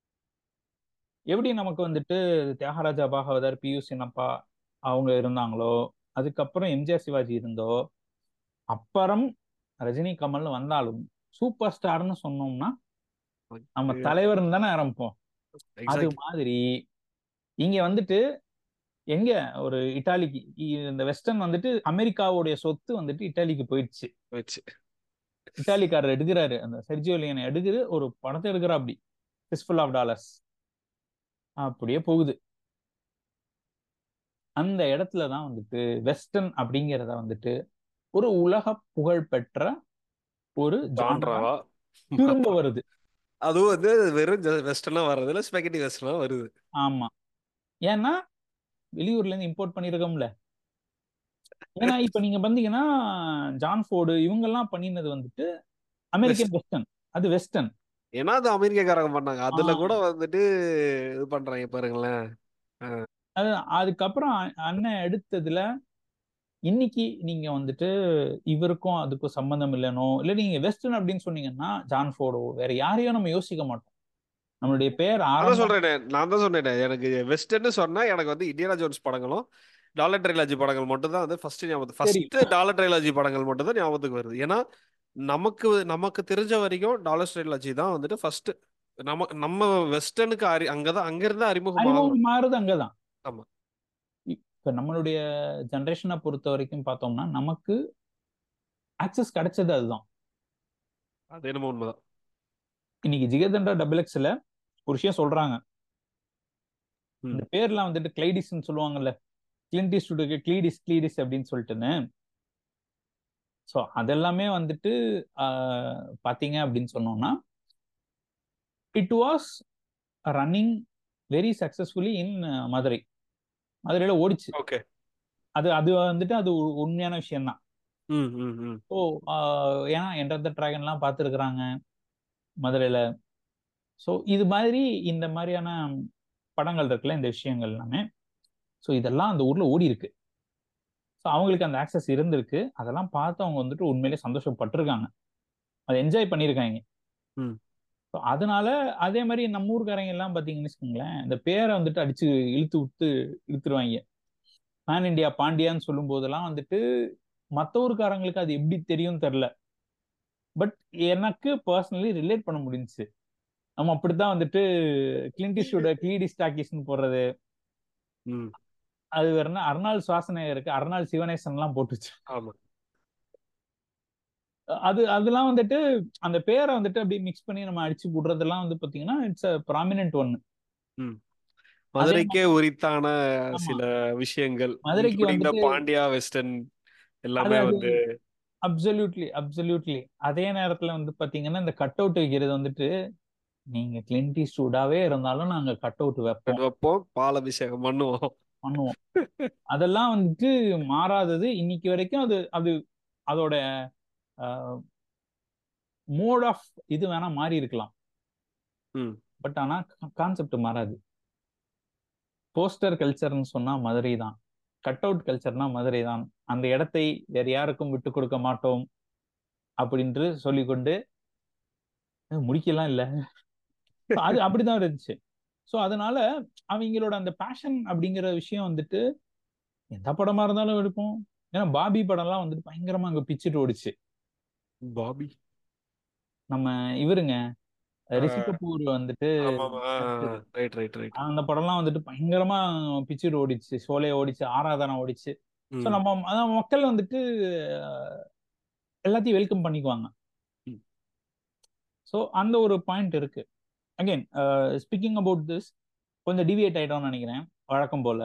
எப்படி நமக்கு வந்துட்டு தியாகராஜா பாகவதர் பியூ சின்னப்பா அவங்க இருந்தாங்களோ அதுக்கப்புறம் எம்ஜிஆர் சிவாஜி இருந்தோ அப்புறம் ரஜினி கமல் வந்தாலும் சூப்பர் ஸ்டார்னு சொன்னோம்னா நம்ம தலைவர்னு தானே ஆரம்பிப்போம் அது Exactly. மாதிரி இங்க வந்துட்டு எங்க ஒரு இட்டாலிக்கு இ- இந்த வெஸ்டர்ன் வந்துட்டு அமெரிக்காவுடைய சொத்து வந்துட்டு இட்டாலிக்கு போயிடுச்சு வச்சு இட்டாலிக்காரர் எடுக்கிறாரு அந்த செர்ஜியோ லியோனை எடுக்கிற ஒரு படத்தை எடுக்கிறா அப்படி ஃபிஸ்ஃபுல் ஆஃப் டாலர்ஸ் அப்படியே போகுது அந்த இடத்துல தான் வந்துட்டு வெஸ்டர்ன் அப்படிங்கிறத வந்துட்டு ஒரு உலக புகழ் பெற்ற ஒரு ஜான்ரா ஜான்ராவா திரும்ப வருது அதுவும் வந்து வெறும் வெஸ்டர்னா வர்றது இல்ல ஸ்பெகட்டி வெஸ்டர்னா வருது ஆமா ஏன்னா வெளியூர்ல இருந்து இம்போர்ட் பண்ணிருக்கோம்ல ஏன்னா இப்ப நீங்க பாத்தீங்கன்னா ஜான் ஃபோர்டு இவங்க எல்லாம் பண்ணினது வந்துட்டு அமெரிக்கன் வெஸ்டர்ன் அது வெஸ்டர்ன் ஏன்னா அது அமெரிக்காக்காரங்க பண்ணாங்க அதுல ஆ. கூட வந்துட்டு இது பண்றாங்க பாருங்களேன் அது அதுக்கப்புறம் அ- அண்ணன் எடுத்ததுல இன்னைக்கு நீங்க வந்துட்டு இவருக்கும் அதுக்கும் சம்பந்தம் இல்லைனோ இல்ல நீங்க வெஸ்டர்ன் அப்படின்னு சொன்னீங்கன்னா ஜான் ஃபோர்டோ வேற யாரையும் நம்ம யோசிக்க மாட்டோம் நம்மளுடைய பேர் அதான் ஆரம்பம் சொல்றேனே நான் தான் சொன்னேனே எனக்கு வெஸ்டர்ன்னு சொன்னா எனக்கு வந்து இந்தியானா ஜோன்ஸ் படங்களும் டாலர் ட்ரைலாஜி படங்கள் மட்டும் தான் வந்து ஃபர்ஸ்ட் ஞாபகம் சரி ஃபர்ஸ்ட் டாலர் ட்ரைலாஜி படங்கள் மட்டும் தான் ஞாபகத்துக்கு வருது ஏன்னா நமக்கு நமக்கு தெரிஞ்ச வரைக்கும் டாலர் ட்ரைலாஜி தான் வந்துட்டு ஃபர்ஸ்ட் நம்ம நம்ம வெஸ்டர்னுக்கு அறி அங்கதான் அங்க இருந்து அறிமுகம் ஆகும் அறிமுகம் மாறுது அங்கதான் ஆமா இப்ப நம்மளுடைய ஜெனரேஷனை பொறுத்த வரைக்கும் பார்த்தோம்னா நமக்கு ஆக்சஸ் கிடைச்சது அதுதான் அது என்னமோ உண்மைதான் இன்னைக்கு ஜிகதண்டா டபுள் எக்ஸ்ல ஒரு விஷயம் சொல்றாங்க ம். இந்த பேர்லாம் வந்துட்டு கிளைடிஸ்ன்னு சொல்லுவாங்கல்ல கிளின்டி ஸ்டுடியோக்கு கிளீடிஸ் கிளீடிஸ் அப்படின்னு சொல்லிட்டுன்னு ஸோ அதெல்லாமே வந்துட்டு ஆஹ், பாத்தீங்க அப்படின்னு சொன்னோம்னா it was running very successfully in Madurai மதுரையில ஓடிச்சு ஓகே அது அது வந்துட்டு அது ஒரு உண்மையான விஷயம் தான் ம் ம் ம் ஓ ஏன்னா என்டர் த டிராகன்லாம் பார்த்துருக்குறாங்க மதுரையில ஸோ இது மாதிரி இந்த மாதிரியான படங்கள் இருக்குல்ல இந்த விஷயங்கள் எல்லாமே ஸோ இதெல்லாம் அந்த ஊர்ல ஓடி இருக்கு ஸோ அவங்களுக்கு அந்த ஆக்சஸ் இருந்திருக்கு அதெல்லாம் பார்த்து அவங்க வந்துட்டு உண்மையிலே சந்தோஷப்பட்டிருக்காங்க அதை என்ஜாய் பண்ணியிருக்காங்க ம். ஸோ அதனால அதே மாதிரி நம்ம ஊர்க்காரங்க எல்லாம் பார்த்தீங்கன்னு வச்சுக்கோங்களேன் இந்த பேரை வந்துட்டு அடிச்சு இழுத்து விட்டு இழுத்துருவாங்க பேன் இண்டியா பாண்டியான்னு சொல்லும் போதெல்லாம் வந்துட்டு மற்ற ஊர்க்காரங்களுக்கு அது எப்படி தெரியும் தெரில பட் எனக்கு பர்சனலி ரிலேட் பண்ண முடிஞ்சுச்சு நம்ம அப்படித்தான் வந்துட்டு கிளின்டிஸோட கிளீடிஸ் டாக்கிஸ்னு போடுறது ம் அது வேற என்ன அர்னால் சுவாசனையருக்கு அர்னால் சிவனேசன் எல்லாம் போட்டுச்சு ஆமா அது அதெல்லாம் வந்துட்டு அந்த பேரை வந்துட்டு அப்படியே மிக்ஸ் பண்ணி நம்ம அடிச்சு போடுறதெல்லாம் வந்து பாத்தீங்கன்னா இட்ஸ் அ ப்ராமினன்ட் ஒன்னு ம் அதே மதுரைக்கே உரித்தான ஆமா சில விஷயங்கள் மதுரைக்கு இன்க்ளூடிங் த வந்துட்டு பாண்டியா வெஸ்டர்ன் அது எல்லாமே அது வந்து அப்சல்யூட்லி அப்சல்யூட்லி அதே நேரத்துல வந்து பாத்தீங்கன்னா இந்த கட் அவுட் வைக்கிறது வந்துட்டு நீங்க கிளின்டி ஸ்டூடாவே இருந்தாலும் நாங்க கட் அவுட் வைப்போம் வைப்போம் பால் அபிஷேகம் பண்ணுவோம் பண்ணுவோம் அதெல்லாம் வந்துட்டு மாறாதது இன்னைக்கு வரைக்கும் அது அது அதோட மோட் ஆஃப் இது வேணா மாறி இருக்கலாம் ம் பட் ஆனா கான்செப்ட் மாறாது போஸ்டர் கல்ச்சர்னு சொன்னா மதுரை தான் கட் அவுட் கல்ச்சர்னா மதுரை தான் அந்த இடத்தை வேற யாருக்கும் விட்டு கொடுக்க மாட்டோம் அப்படின்று சொல்லிக்கொண்டு அஹ் முடிக்கலாம் இல்ல So அது அப்படிதான் இருந்துச்சு ஸோ அதனால அவங்களோட அந்த பேஷன் அப்படிங்கிற விஷயம் வந்துட்டு எந்த படமா இருந்தாலும் எடுப்போம் ஏன்னா பாபி படம்லாம் வந்துட்டு பயங்கரமா அங்க பிச்சுட்டு ஓடிச்சு பாபி நம்ம இவருங்க ரிஷி ஆஹ் கபூர் வந்துட்டு ஆமா நடிச்சது. ரைட் ரைட் ரைட் அந்த படம்லாம் வந்துட்டு பயங்கரமா பிச்சுட்டு ஓடிச்சு சோலே ஓடிச்சு ஆராதனா ஓடிச்சு ஸோ ம் நம்ம அதான் மக்கள் வந்துட்டு அஹ், எல்லாத்தையும் வெல்கம் பண்ணிக்குவாங்க ம் ஸோ அந்த ஒரு பாயிண்ட் இருக்கு அகைன் ஸ்பீக்கிங் அபவுட் திஸ் கொஞ்சம் டிவியேட் ஆயிட்டோம்னு நினைக்கிறேன் வழக்கம் போல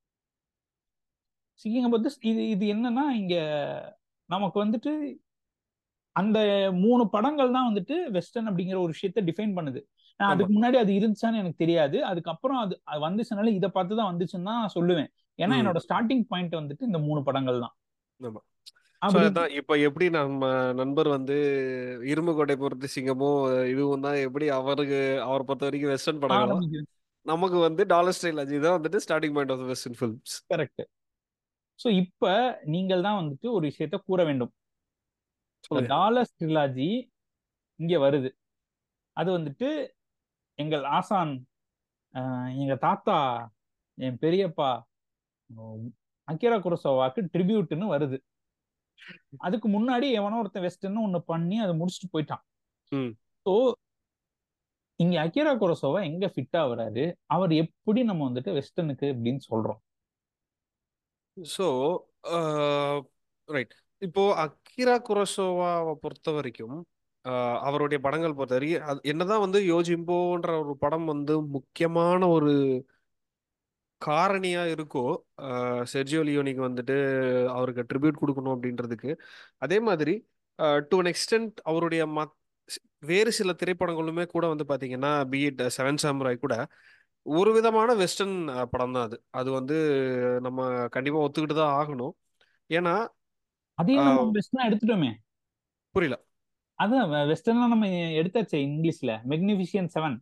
ஸ்பீக்கிங் அபவுட் திஸ் இது இது என்னன்னா இங்க நமக்கு வந்துட்டு அந்த மூணு படங்கள் தான் வந்துட்டு வெஸ்டர்ன் அப்படிங்கிற ஒரு விஷயத்த டிஃபைன் பண்ணுது நான் ஆமா அதுக்கு முன்னாடி அது இருந்துச்சான்னு எனக்கு தெரியாது அதுக்கப்புறம் அது அது வந்துச்சுனால இதை பார்த்து தான் வந்துச்சுன்னு தான் நான் சொல்லுவேன் ஏன்னா ம் என்னோட ஸ்டார்டிங் பாயிண்ட் வந்துட்டு இந்த மூணு படங்கள் தான் ஆமா ஸோ அப்படி அதான் இப்போ எப்படி நம்ம நண்பர் வந்து இரும்பு கோட்டை பொறுத்து சிங்கமும் இதுவும் தான் எப்படி அவருக்கு அவரை பொறுத்த வரைக்கும் வெஸ்டர்ன் படங்களோ ஆரம்பிக்குது நமக்கு வந்து டாலர் ஸ்டைல் அஜி தான் வந்துட்டு starting point of western films correct so இப்ப நீங்கள் தான் வந்துட்டு ஒரு விஷயத்த கூற வேண்டும் இந்த சொல்லுங்க டாலர்ஸ் ட்ரிலாஜி இங்க வருது அது வந்துட்டு எங்கள் ஆசான் அஹ், எங்க தாத்தா என் பெரியப்பா உம், அக்கிரா குரோசோவாக்கு ட்ரிபியூட்னு வருது அதுக்கு முன்னாடி எவனோ ஒருத்தன் வெஸ்டர்ன் ஒண்ணு பண்ணி அதை முடிச்சுட்டு போயிட்டான் ம் ஸோ இங்க அக்கிரா குரோசோவா எங்க ஃபிட் ஆகுறாரு அவர் எப்படி நம்ம வந்துட்டு வெஸ்டர்னுக்கு அப்படின்னு சொல்றோம் ஸோ ரைட் இப்போ அக்கிரா குரோசோவாவை பொறுத்த வரைக்கும் ஆஹ் அவருடைய படங்கள் பொறுத்த வரைக்கும் அது என்னதான் வந்து யோஜிம்போன்ற ஒரு படம் வந்து முக்கியமான ஒரு காரணியா இருக்கோ ஆஹ் செர்ஜியோ லியோனிக்கு வந்துட்டு அவருக்கு ட்ரிபியூட் கொடுக்கணும் அப்படின்றதுக்கு அதே மாதிரி டு அன் எக்ஸ்டென்ட் அவருடைய மத் வேறு சில திரைப்படங்களுமே கூட வந்து பாத்தீங்கன்னா பீட் செவன் சாம்ராய் கூட ஒரு விதமான வெஸ்டர்ன் படம் தான் அது அது வந்து நம்ம கண்டிப்பா ஒத்துக்கிட்டு தான் ஆகணும் ஏன்னா அதையும் நம்ம ஆஹ் வெஸ்டர்னா எடுத்துட்டோமே புரியல அதான் வெஸ்டர்ன்லாம் நம்ம எடுத்தாச்சு இங்கிலீஷ்ல மெக்னிஃபிஷியன் செவன்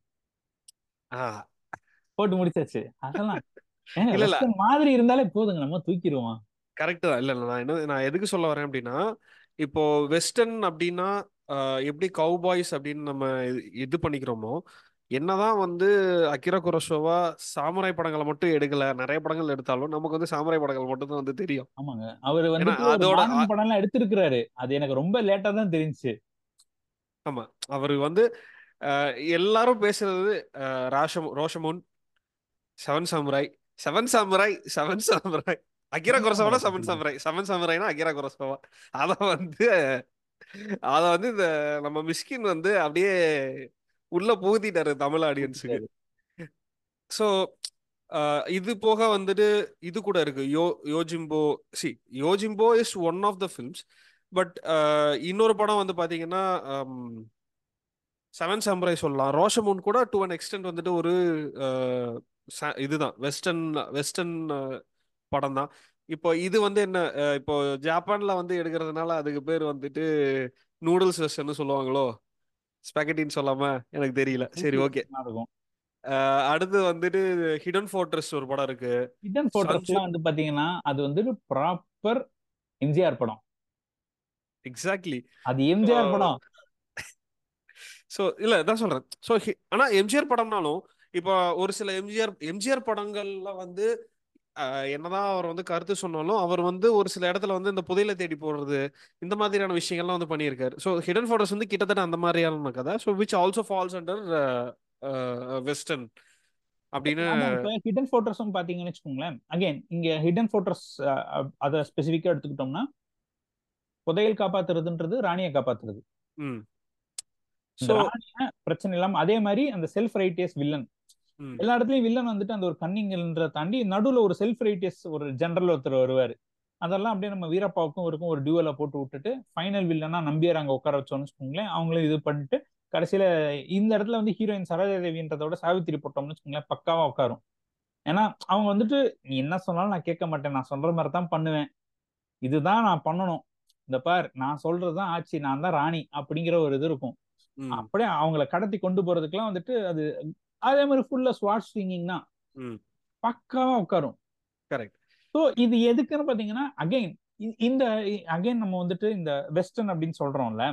ஆஹ் போட்டு முடிச்சாச்சு அதெல்லாம் ஏங்க இல்ல இல்ல வெஸ்டர்ன் மாதிரி இருந்தாலே போதுங்க நம்ம தூக்கிடுவோம் கரெக்ட் தான் இல்ல இல்ல நான் என்ன நான் எதுக்கு சொல்ல வரேன் அப்படின்னா இப்போ வெஸ்டர்ன் அப்படின்னா ஆஹ், எப்படி கவுபாய்ஸ் அப்படின்னு நம்ம இது இது பண்ணிக்கிறோமோ என்னதான் வந்து அகிரா குரோசோவா சாமுராய் படங்களை மட்டும் எடுக்கல நிறைய படங்கள் எடுத்தாலும் நமக்கு வந்து சாமுராய் படங்கள் மட்டும் தான் வந்து தெரியும் ஆமாங்க அவர் ஏன்னா வந்துட்டு ஒரு அதோட மாடர்ன் அ- படம் எல்லாம் எடுத்திருக்கிறாரு அது எனக்கு ரொம்ப லேட்டா தான் தெரிஞ்சுச்சு ஆமா அவர் வந்து ஆஹ், எல்லாரும் பேசுறது ஆஹ், ராஷம் Rashomon seven samurai seven samurai seven samurai Akira seven Kurosawa samurai seven samurai seven சாமுராய்னா அகிரா குரோசோவா அத வந்து அத வந்து இந்த நம்ம மிஸ்கின் வந்து அப்படியே உள்ள புகுத்திட்டாரு தமிழ் ஆடியன்ஸுக்கு கொடுத்துட்டாரு ஸோ இது போக வந்துட்டு இது கூட இருக்கு யோ யோஜிம்போ சி Yojimbo is one of the films but இன்னொரு படம் வந்து பாத்தீங்கன்னா செவன் சாமுராய் சொல்லலாம் ரோஷமூன் கூட டு அன் எக்ஸ்டென்ட் வந்துட்டு ஒரு அஹ், ச- இதுதான் வெஸ்டர்ன் வெஸ்டர்ன் படம் தான் இப்போ இது வந்து என்ன அஹ், இப்போ ஜப்பான்ல வந்து எடுக்கிறதுனால அதுக்கு பேர் வந்துட்டு நூடுல்ஸ் வெஸ்டர்ன்னு சொல்லுவாங்களோ ஸ்பெகட்டின்னு சொல்லாம எனக்கு தெரியல சரி ஓகே நல்லா இருக்கும் அடுத்து வந்துட்டு ஹிடன் ஃபோர்ட்ரஸ் ஒரு படம் இருக்கு ஹிடன் சஞ்சு ஃபோர்ட்ரஸ்லாம் வந்து பாத்தீங்கன்னா அது வந்துட்டு ப்ராப்பர் எம்ஜிஆர் படம் எக்ஸாக்ட்லி அது எம்ஜிஆர் படம் ஸோ இல்ல இதான் சொல்றேன் ஸோ ஆனா எம்ஜிஆர் படம்னாலும் இப்போ ஒரு சில எம்ஜிஆர் எம்ஜிஆர் படங்கள்ல வந்து அஹ், என்னதான் அவர் வந்து கருத்து சொன்னாலும் அவர் வந்து ஒரு சில இடத்துல வந்து இந்த புதையலை தேடி போடுறது இந்த மாதிரியான விஷயங்கள்லாம் வந்து பண்ணியிருக்காரு ஸோ ஹிடன் ஃபோட்டோஸ் வந்து கிட்டத்தட்ட அந்த மாதிரியான கதை so which also falls under western அப்படின்னு ஆமா இப்ப ஹிடன் ஃபோர்ட்ரஸும் பாத்தீங்கன்னு வச்சுக்கோங்களேன் அகைன் இங்க ஹிடன் ஃபோர்ட்ரஸ் அதை ஸ்பெசிஃபிக்கா எடுத்துக்கிட்டோம்னா புதையல் காப்பாத்துறதுன்றது ராணியை காப்பாத்துறது ம் இந்த ஸோ ராணிய பிரச்சனை இல்லாம அதே மாதிரி அந்த செல்ஃப் ரைட்டியஸ் வில்லன் ம் எல்லா இடத்துலயும் வில்லன் வந்துட்டு அந்த ஒரு கன்னிங்கன்ற தாண்டி நடுவுல ஒரு செல்ஃப் ரைட்டியஸ் ஒரு ஜெனரல் ஒருத்தர் வருவாரு அதெல்லாம் அப்படியே நம்ம வீரப்பாவுக்கும் இருக்கும் ஒரு டியூவலை போட்டு விட்டுட்டு ஃபைனல் வில்லனா நம்பியார் அங்க உட்கார வச்சோம்னு வச்சுக்கோங்களேன் அவங்களும் இது பண்ணிட்டு கடைசியில இந்த இடத்துல வந்து ஹீரோயின் சரோஜா தேவின்றத விட சாவித்திரி போட்டோம்னு வச்சுக்கோங்களேன் பக்காவா உட்காரும் ஏன்னா அவங்க வந்துட்டு நீ என்ன சொன்னாலும் நான் கேட்க மாட்டேன் நான் சொல்ற மாதிரி தான் பண்ணுவேன் இதுதான் நான் பண்ணணும் இந்த பார் நான் சொல்றதுதான் ஆச்சு நான் தான் ராணி அப்படிங்கிற ஒரு இது இருக்கும் ம் அப்படியே அவங்கள கடத்தி கொண்டு போறதுக்குலாம் வந்துட்டு அது அதே மாதிரி ஃபுல்லா ஸ்வாட் ஸ்விங்கிங் தான் ம் பக்காவா உட்காரும் கரெக்ட் ஸோ இது எதுக்குன்னு பாத்தீங்கன்னா அகைன் இந்த அகைன் நம்ம வந்துட்டு இந்த வெஸ்டர்ன் அப்படின்னு சொல்றோம்ல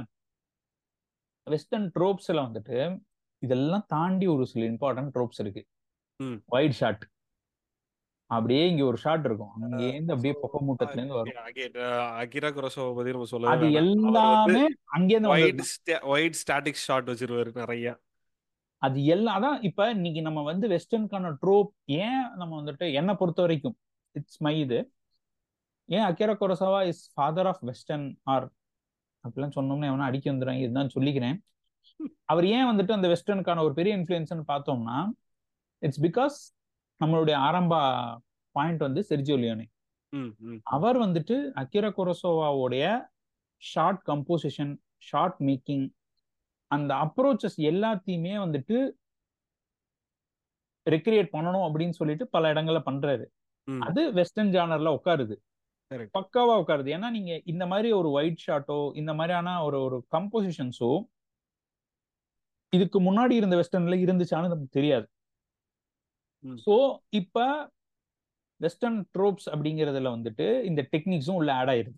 வெஸ்டர்ன் ட்ரோப்ஸ்ல வந்துட்டு இதெல்லாம் தாண்டி ஒரு சில இம்பார்ட்டன்ட் ட்ரோப்ஸ் இருக்கு ம் வைட் ஷாட் அப்படியே இங்க ஒரு ஷாட் இருக்கும் அங்கேருந்து அப்படியே புகை மூட்டத்துல இருந்து வரும் அகிரா குரோசோவை பத்தி நம்ம சொல்லவே அது வேணாம் அவர் வந்து எல்லாமே அங்கேருந்து வைட் வந்தது வைட் ஸ்டாட்டிக் ஷாட் வச்சிருவாரு நிறைய அது எல்லாம் அதான் இப்ப இன்னைக்கு நம்ம வந்து வெஸ்டர்னுக்கான ட்ரோப் ஏன் நம்ம வந்துட்டு என்னை பொறுத்த வரைக்கும் இட்ஸ் மை இது ஏன் Akira Kurosawa is father of western or அப்படிலாம் சொன்னோம்னா எவனா அடிக்க வந்துடும் இதுதான் சொல்லிக்கிறேன் அவர் ஏன் வந்துட்டு அந்த வெஸ்டர்னுக்கான ஒரு பெரிய இன்ஃபுளுன்ஸ்னு பார்த்தோம்னா இட்ஸ் பிகாஸ் நம்மளுடைய ஆரம்ப பாயிண்ட் வந்து செர்ஜியோ லியோனே ம் ம் அவர் வந்துட்டு அக்கிரா குரோசோவாவுடைய ஷார்ட் கம்போசிஷன் ஷார்ட் மேக்கிங் அந்த அப்ரோச்சஸ் எல்லாத்தையுமே வந்துட்டு ரெக்ரியேட் பண்ணணும் அப்படின்னு சொல்லிட்டு பல இடங்கள்ல பண்றாரு ம் அது வெஸ்டர்ன் ஜானர்ல உட்காருது கரெக்ட் பக்காவா உட்காருது ஏன்னா நீங்க இந்த மாதிரி ஒரு ஒயிட் ஷாட்டோ இந்த மாதிரியான ஒரு ஒரு கம்போசிஷன்ஸோ இதுக்கு முன்னாடி இருந்த வெஸ்டர்ன்ல இருந்துச்சான்னு நமக்கு தெரியாது ம் ஸோ இப்ப வெஸ்டர்ன் ட்ரோப்ஸ் அப்படிங்கறதுல வந்துட்டு இந்த டெக்னிக்ஸும் உள்ள ஆட் ஆயிருது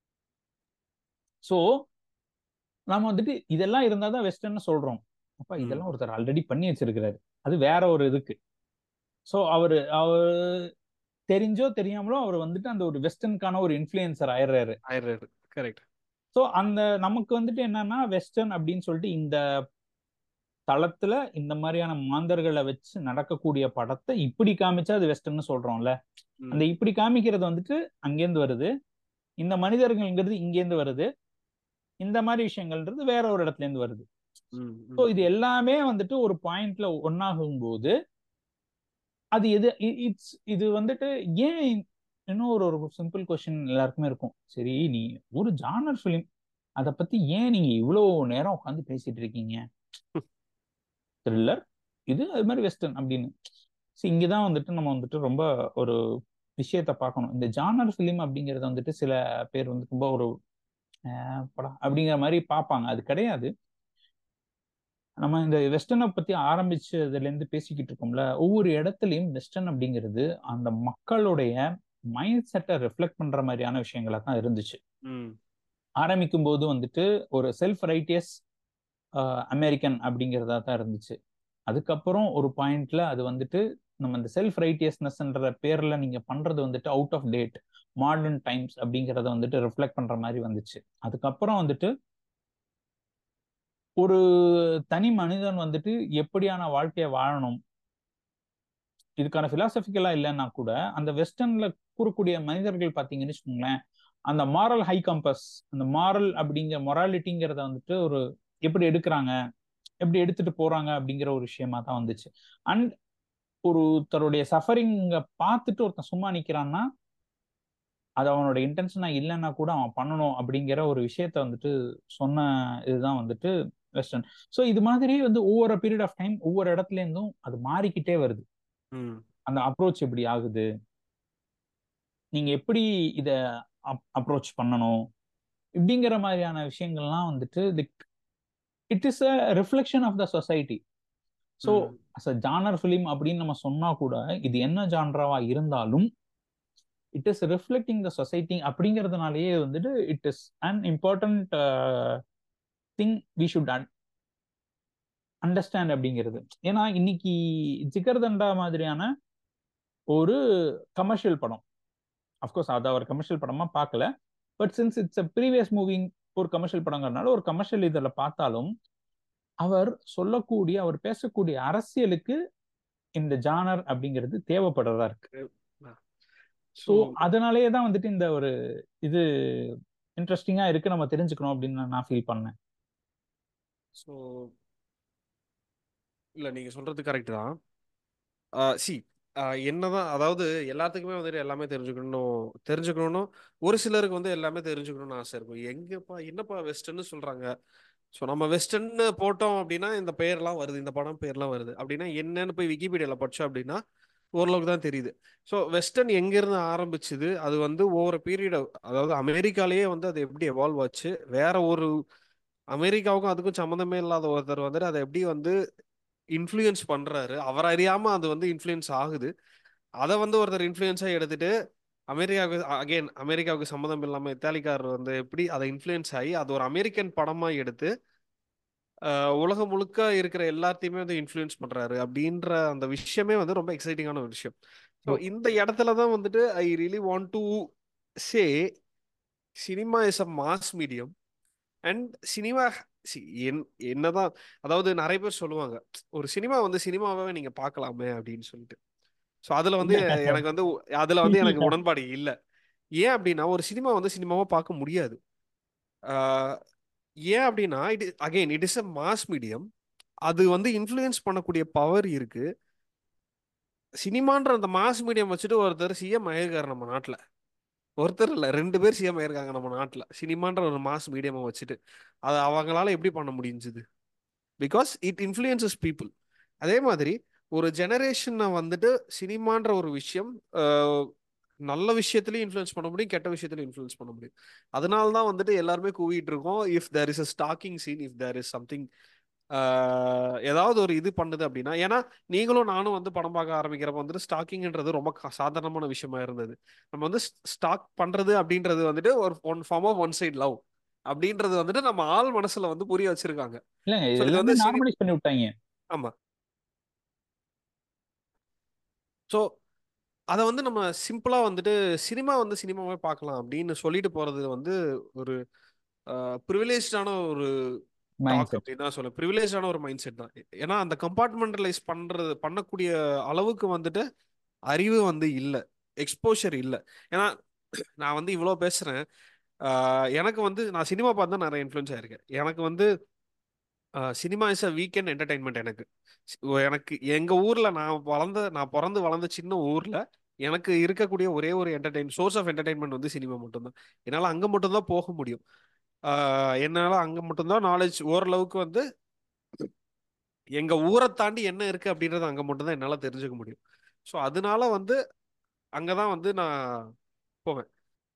ஸோ நம்ம வந்துட்டு இதெல்லாம் இருந்தா தான் வெஸ்டர்ன் சொல்றோம் அப்ப ம் இதெல்லாம் ஒருத்தர் ஆல்ரெடி பண்ணி வச்சிருக்கிறாரு அது வேற ஒரு இதுக்கு ஸோ அவரு அவர் தெரிஞ்சோ தெரியாமலோ அவர் வந்துட்டு அந்த ஒரு வெஸ்டர்னுக்கான ஒரு இன்ஃப்ளூயன்சர் ஆயிடுறாரு ஆயிடுறாரு கரெக்ட் ஸோ அந்த நமக்கு வந்துட்டு என்னன்னா வெஸ்டர்ன் அப்படின்னு சொல்லிட்டு இந்த தளத்துல இந்த மாதிரியான மாந்தர்களை வச்சு நடக்கக்கூடிய படத்தை இப்படி காமிச்சா அது வெஸ்டர்ன்னு சொல்றோம்ல ம் அந்த இப்படி காமிக்கிறது வந்துட்டு அங்கேருந்து வருது இந்த மனிதர்கள்ங்கிறது இங்கேருந்து வருது இந்த மாதிரி விஷயங்கள்ன்றது வேற ஒரு இடத்துல இருந்து வருது ம் ஸோ ம் இது எல்லாமே வந்துட்டு ஒரு பாயிண்ட்ல ஒன்னாகும் போது அது எது இட்ஸ் இது வந்துட்டு ஏன் இன்னும் ஒரு ஒரு சிம்பிள் கொஸ்டின் எல்லாருக்குமே இருக்கும் சரி நீ ஒரு ஜானர் ஃபிலிம் அதை பத்தி ஏன் நீங்க இவ்வளவு நேரம் உட்காந்து பேசிட்டு இருக்கீங்க த்ரில்லர் இது அது மாதிரி வெஸ்டர்ன் அப்படின்னு ஸோ இங்கதான் வந்துட்டு நம்ம வந்துட்டு ரொம்ப ஒரு விஷயத்த பார்க்கணும் இந்த ஜானர் ஃபிலிம் அப்படிங்கறத வந்துட்டு சில பேர் வந்து ரொம்ப ஒரு அஹ், படம் அப்படிங்கிற மாதிரி பார்ப்பாங்க அது கிடையாது நம்ம இந்த வெஸ்டர்னை பத்தி ஆரம்பிச்சதுல இருந்து பேசிக்கிட்டு இருக்கோம்ல ஒவ்வொரு இடத்துலயும் வெஸ்டர்ன் அப்படிங்கிறது அந்த மக்களுடைய மைண்ட் செட்டை ரிஃப்ளெக்ட் பண்ற மாதிரியான விஷயங்களா தான் இருந்துச்சு ம் ஆரம்பிக்கும் போது வந்துட்டு ஒரு செல்ஃப் ரைட்டியஸ் அமெரிக்கன் அப்படிங்கிறதா தான் இருந்துச்சு அதுக்கப்புறம் ஒரு பாயிண்ட்ல அது வந்துட்டு நம்ம இந்த செல்ஃப் ரைட்டியஸ்னஸ்ன்ற பேர்ல நீங்க பண்றது வந்துட்டு out of date modern times அப்படிங்கிறத வந்துட்டு ரிஃப்ளெக்ட் பண்ற மாதிரி வந்துச்சு அதுக்கப்புறம் வந்துட்டு ஒரு தனி மனிதன் வந்துட்டு எப்படியான வாழ்க்கையை வாழணும் இதுக்கான பிலாசபிக்கலா இல்லைன்னா கூட அந்த வெஸ்டர்ன்ல கூறக்கூடிய மனிதர்கள் பாத்தீங்கன்னு வச்சுக்கோங்களேன் அந்த மாரல் ஹை கம்பஸ் அந்த மாரல் அப்படிங்கிற மொராலிட்டிங்கிறத வந்துட்டு ஒரு எப்படி எடுக்கிறாங்க எப்படி எடுத்துட்டு போறாங்க அப்படிங்கிற ஒரு விஷயமா தான் வந்துச்சு அண்ட் ஒருத்தருடைய சஃபரிங்க பார்த்துட்டு ஒருத்தன் சும்மா நிக்கிறான்னா அது அவனோட இன்டென்ஷனா இல்லைன்னா கூட அவன் பண்ணணும் அப்படிங்கிற ஒரு விஷயத்த வந்துட்டு சொன்ன இதுதான் வந்துட்டு வெஸ்டர்ன் ஸோ இது மாதிரி வந்து ஒவ்வொரு பீரியட் ஆஃப் டைம் ஒவ்வொரு இடத்துல இருந்தும் அது மாறிக்கிட்டே வருது ம் அந்த அப்ரோச் எப்படி ஆகுது நீங்க எப்படி இத அப்ரோச் பண்ணணும் இப்படிங்கிற மாதிரியான விஷயங்கள்லாம் வந்துட்டு it is a reflection of the society so hmm. As a genre film அப்படின்னு நம்ம சொன்னா கூட இது என்ன ஜான்ராவா இருந்தாலும் it is reflecting the society அப்படிங்கிறதுனாலயே வந்துட்டு it is an important thing we should understand அப்படிங்கிறது ஏன்னா இன்னைக்கு ஜிகர்தண்டா மாதிரியான ஒரு கமர்ஷியல் படம் அஃப்கோர்ஸ் அதை அவர் கமர்ஷியல் படமா பார்க்கல but since it's a previous moving ஒரு கமர்ஷியல் படங்கிறதுனால ஒரு கமர்ஷியல் இதில் பார்த்தாலும் அவர் சொல்லக்கூடிய அவர் பேசக்கூடிய அரசியலுக்கு இந்த ஜானர் அப்படிங்கிறது தேவைப்படுறதா இருக்கு ஸோ அதனாலேயே தான் வந்துட்டு இந்த ஒரு இது இன்ட்ரெஸ்டிங்கா இருக்கு நம்ம தெரிஞ்சுக்கணும் அப்படின்னு நான் ஃபீல் பண்ணேன் ஸோ இல்லை நீங்கள் சொல்கிறது கரெக்ட் தான் சி என்னதான் அதாவது எல்லாத்துக்குமே வந்துட்டு எல்லாமே தெரிஞ்சுக்கணும் தெரிஞ்சுக்கணும்னு ஒரு சிலருக்கு வந்து எல்லாமே தெரிஞ்சுக்கணும்னு ஆசை இருக்கும் எங்கப்பா என்னப்பா வெஸ்டர்ன்னு சொல்கிறாங்க ஸோ நம்ம வெஸ்டர்ன்னு போட்டோம் அப்படின்னா இந்த பெயர்லாம் வருது இந்த படம் பேர்லாம் வருது அப்படின்னா என்னன்னு போய் விக்கிபீடியாவில் படித்தோம் அப்படின்னா ஓரளவுக்கு தான் தெரியுது ஸோ வெஸ்டர்ன் எங்கேருந்து ஆரம்பிச்சுது அது வந்து ஒவ்வொரு பீரியட் அதாவது அமெரிக்காலேயே வந்து அது எப்படி எவால்வ் ஆச்சு வேற ஒரு அமெரிக்காவுக்கும் அதுக்கும் சம்மந்தமே இல்லாத ஒருத்தர் வந்துட்டு அதை எப்படி வந்து இன்ஃப்ளூயன்ஸ் பண்றாரு அவர் அறியாம அது வந்து இன்ஃப்ளூயன்ஸ் ஆகுது அதை வந்து ஒருத்தர் இன்ஃப்ளூயன்ஸா எடுத்துட்டு அமெரிக்காவுக்கு அகைன் அமெரிக்காவுக்கு சம்மந்தம் இல்லாம இத்தாலிக்கார் வந்து எப்படி அதை இன்ஃப்ளூயன்ஸ் ஆகி அது ஒரு அமெரிக்கன் படமா எடுத்து உலகம் முழுக்க இருக்கிற எல்லாத்தையுமே வந்து இன்ஃப்ளூயன்ஸ் பண்றாரு அப்படின்ற அந்த விஷயமே வந்து ரொம்ப எக்ஸைட்டிங்கான ஒரு விஷயம் ஸோ இந்த இடத்துல தான் வந்துட்டு I really want to say cinema is a mass medium and cinema என் என்னதான் அதாவது நிறைய பேர் சொல்லுவாங்க ஒரு சினிமா வந்து சினிமாவே நீங்க பார்க்கலாமே அப்படின்னு சொல்லிட்டு ஸோ அதுல வந்து எனக்கு வந்து அதுல வந்து எனக்கு உடன்பாடு இல்லை ஏன் அப்படின்னா ஒரு சினிமா வந்து சினிமாவா பார்க்க முடியாது ஏன் அப்படின்னா it again it is a mass medium அது வந்து இன்ஃப்ளூயன்ஸ் பண்ணக்கூடிய பவர் இருக்கு சினிமான்ற அந்த மாஸ் மீடியம் வச்சுட்டு ஒருத்தர் சிஎம் ஆயிருக்காரு நம்ம நாட்டில் ஒருத்தர் இல்லை ரெண்டு பேர் சிஎம் ஆயிருக்காங்க நம்ம நாட்டில் சினிமான்ற ஒரு மாஸ் மீடியமை வச்சுட்டு அதை அவங்களால எப்படி பண்ண முடிஞ்சுது பிகாஸ் இட் இன்ஃப்ளூயன்சஸ் பீப்புள் அதே மாதிரி ஒரு ஜெனரேஷனை வந்துட்டு சினிமான்ற ஒரு விஷயம் நல்ல விஷயத்துலையும் இன்ஃப்ளூயன்ஸ் பண்ண முடியும் கெட்ட விஷயத்துலையும் இன்ஃப்ளூயன்ஸ் பண்ண முடியும் அதனால தான் வந்துட்டு எல்லாருமே கூவிட்டு இருக்கோம் if there is a stalking scene if there is something ஏதாவது ஒரு இது பண்ணுது அப்படின்னா ஏன்னா நீங்களும் நானும் வந்து படம் பார்க்க ஆரம்பிக்கிறப்ப வந்துட்டு ஸ்டாக்கிங்ன்றது ரொம்ப சாதாரணமான விஷயமா இருந்தது நம்ம வந்து ஸ்டாக் பண்றது அப்படின்றது வந்துட்டு ஒரு one form of one side love அப்படின்றது வந்துட்டு நம்ம ஆள் மனசுல வந்து புரிய வச்சிருக்காங்க வந்து நார்மலைஸ் பண்ணி விட்டாங்க ஆமா ஸோ அதை வந்து நம்ம சிம்பிளா வந்துட்டு சினிமா வந்து சினிமாவே பார்க்கலாம் அப்படின்னு சொல்லிட்டு போறது வந்து ஒரு ப்ரிவிலேஜான ஒரு டாக் அப்படின்னு தான் சொல்ல ப்ரிவிலேஜான ஒரு மைண்ட் செட் தான் ஏன்னா அந்த கம்பார்ட்மெண்டலைஸ் பண்றது பண்ணக்கூடிய அளவுக்கு வந்துட்டு அறிவு வந்து இல்லை எக்ஸ்போஷர் இல்லை ஏன்னா நான் வந்து இவ்வளோ பேசுறேன் எனக்கு வந்து நான் சினிமா பார்த்து தான் நிறைய இன்ஃப்ளூயன்ஸ் ஆயிருக்கேன் எனக்கு வந்து cinema is a weekend entertainment எனக்கு எனக்கு எங்க ஊர்ல நான் வளர்ந்த நான் பிறந்து வளர்ந்த சின்ன ஊர்ல எனக்கு இருக்கக்கூடிய ஒரே ஒரு என்டர்டைன் சோர்ஸ் ஆஃப் என்டர்டைன்மெண்ட் வந்து சினிமா மட்டும்தான் என்னால் அங்கே மட்டும்தான் போக முடியும் என்னால் அங்கே மட்டும்தான் நாலேஜ் ஓரளவுக்கு வந்து எங்க ஊரை தாண்டி என்ன இருக்கு அப்படின்றது அங்கே மட்டும்தான் என்னால் தெரிஞ்சுக்க முடியும் ஸோ அதனால வந்து அங்கதான் வந்து நான் போவேன்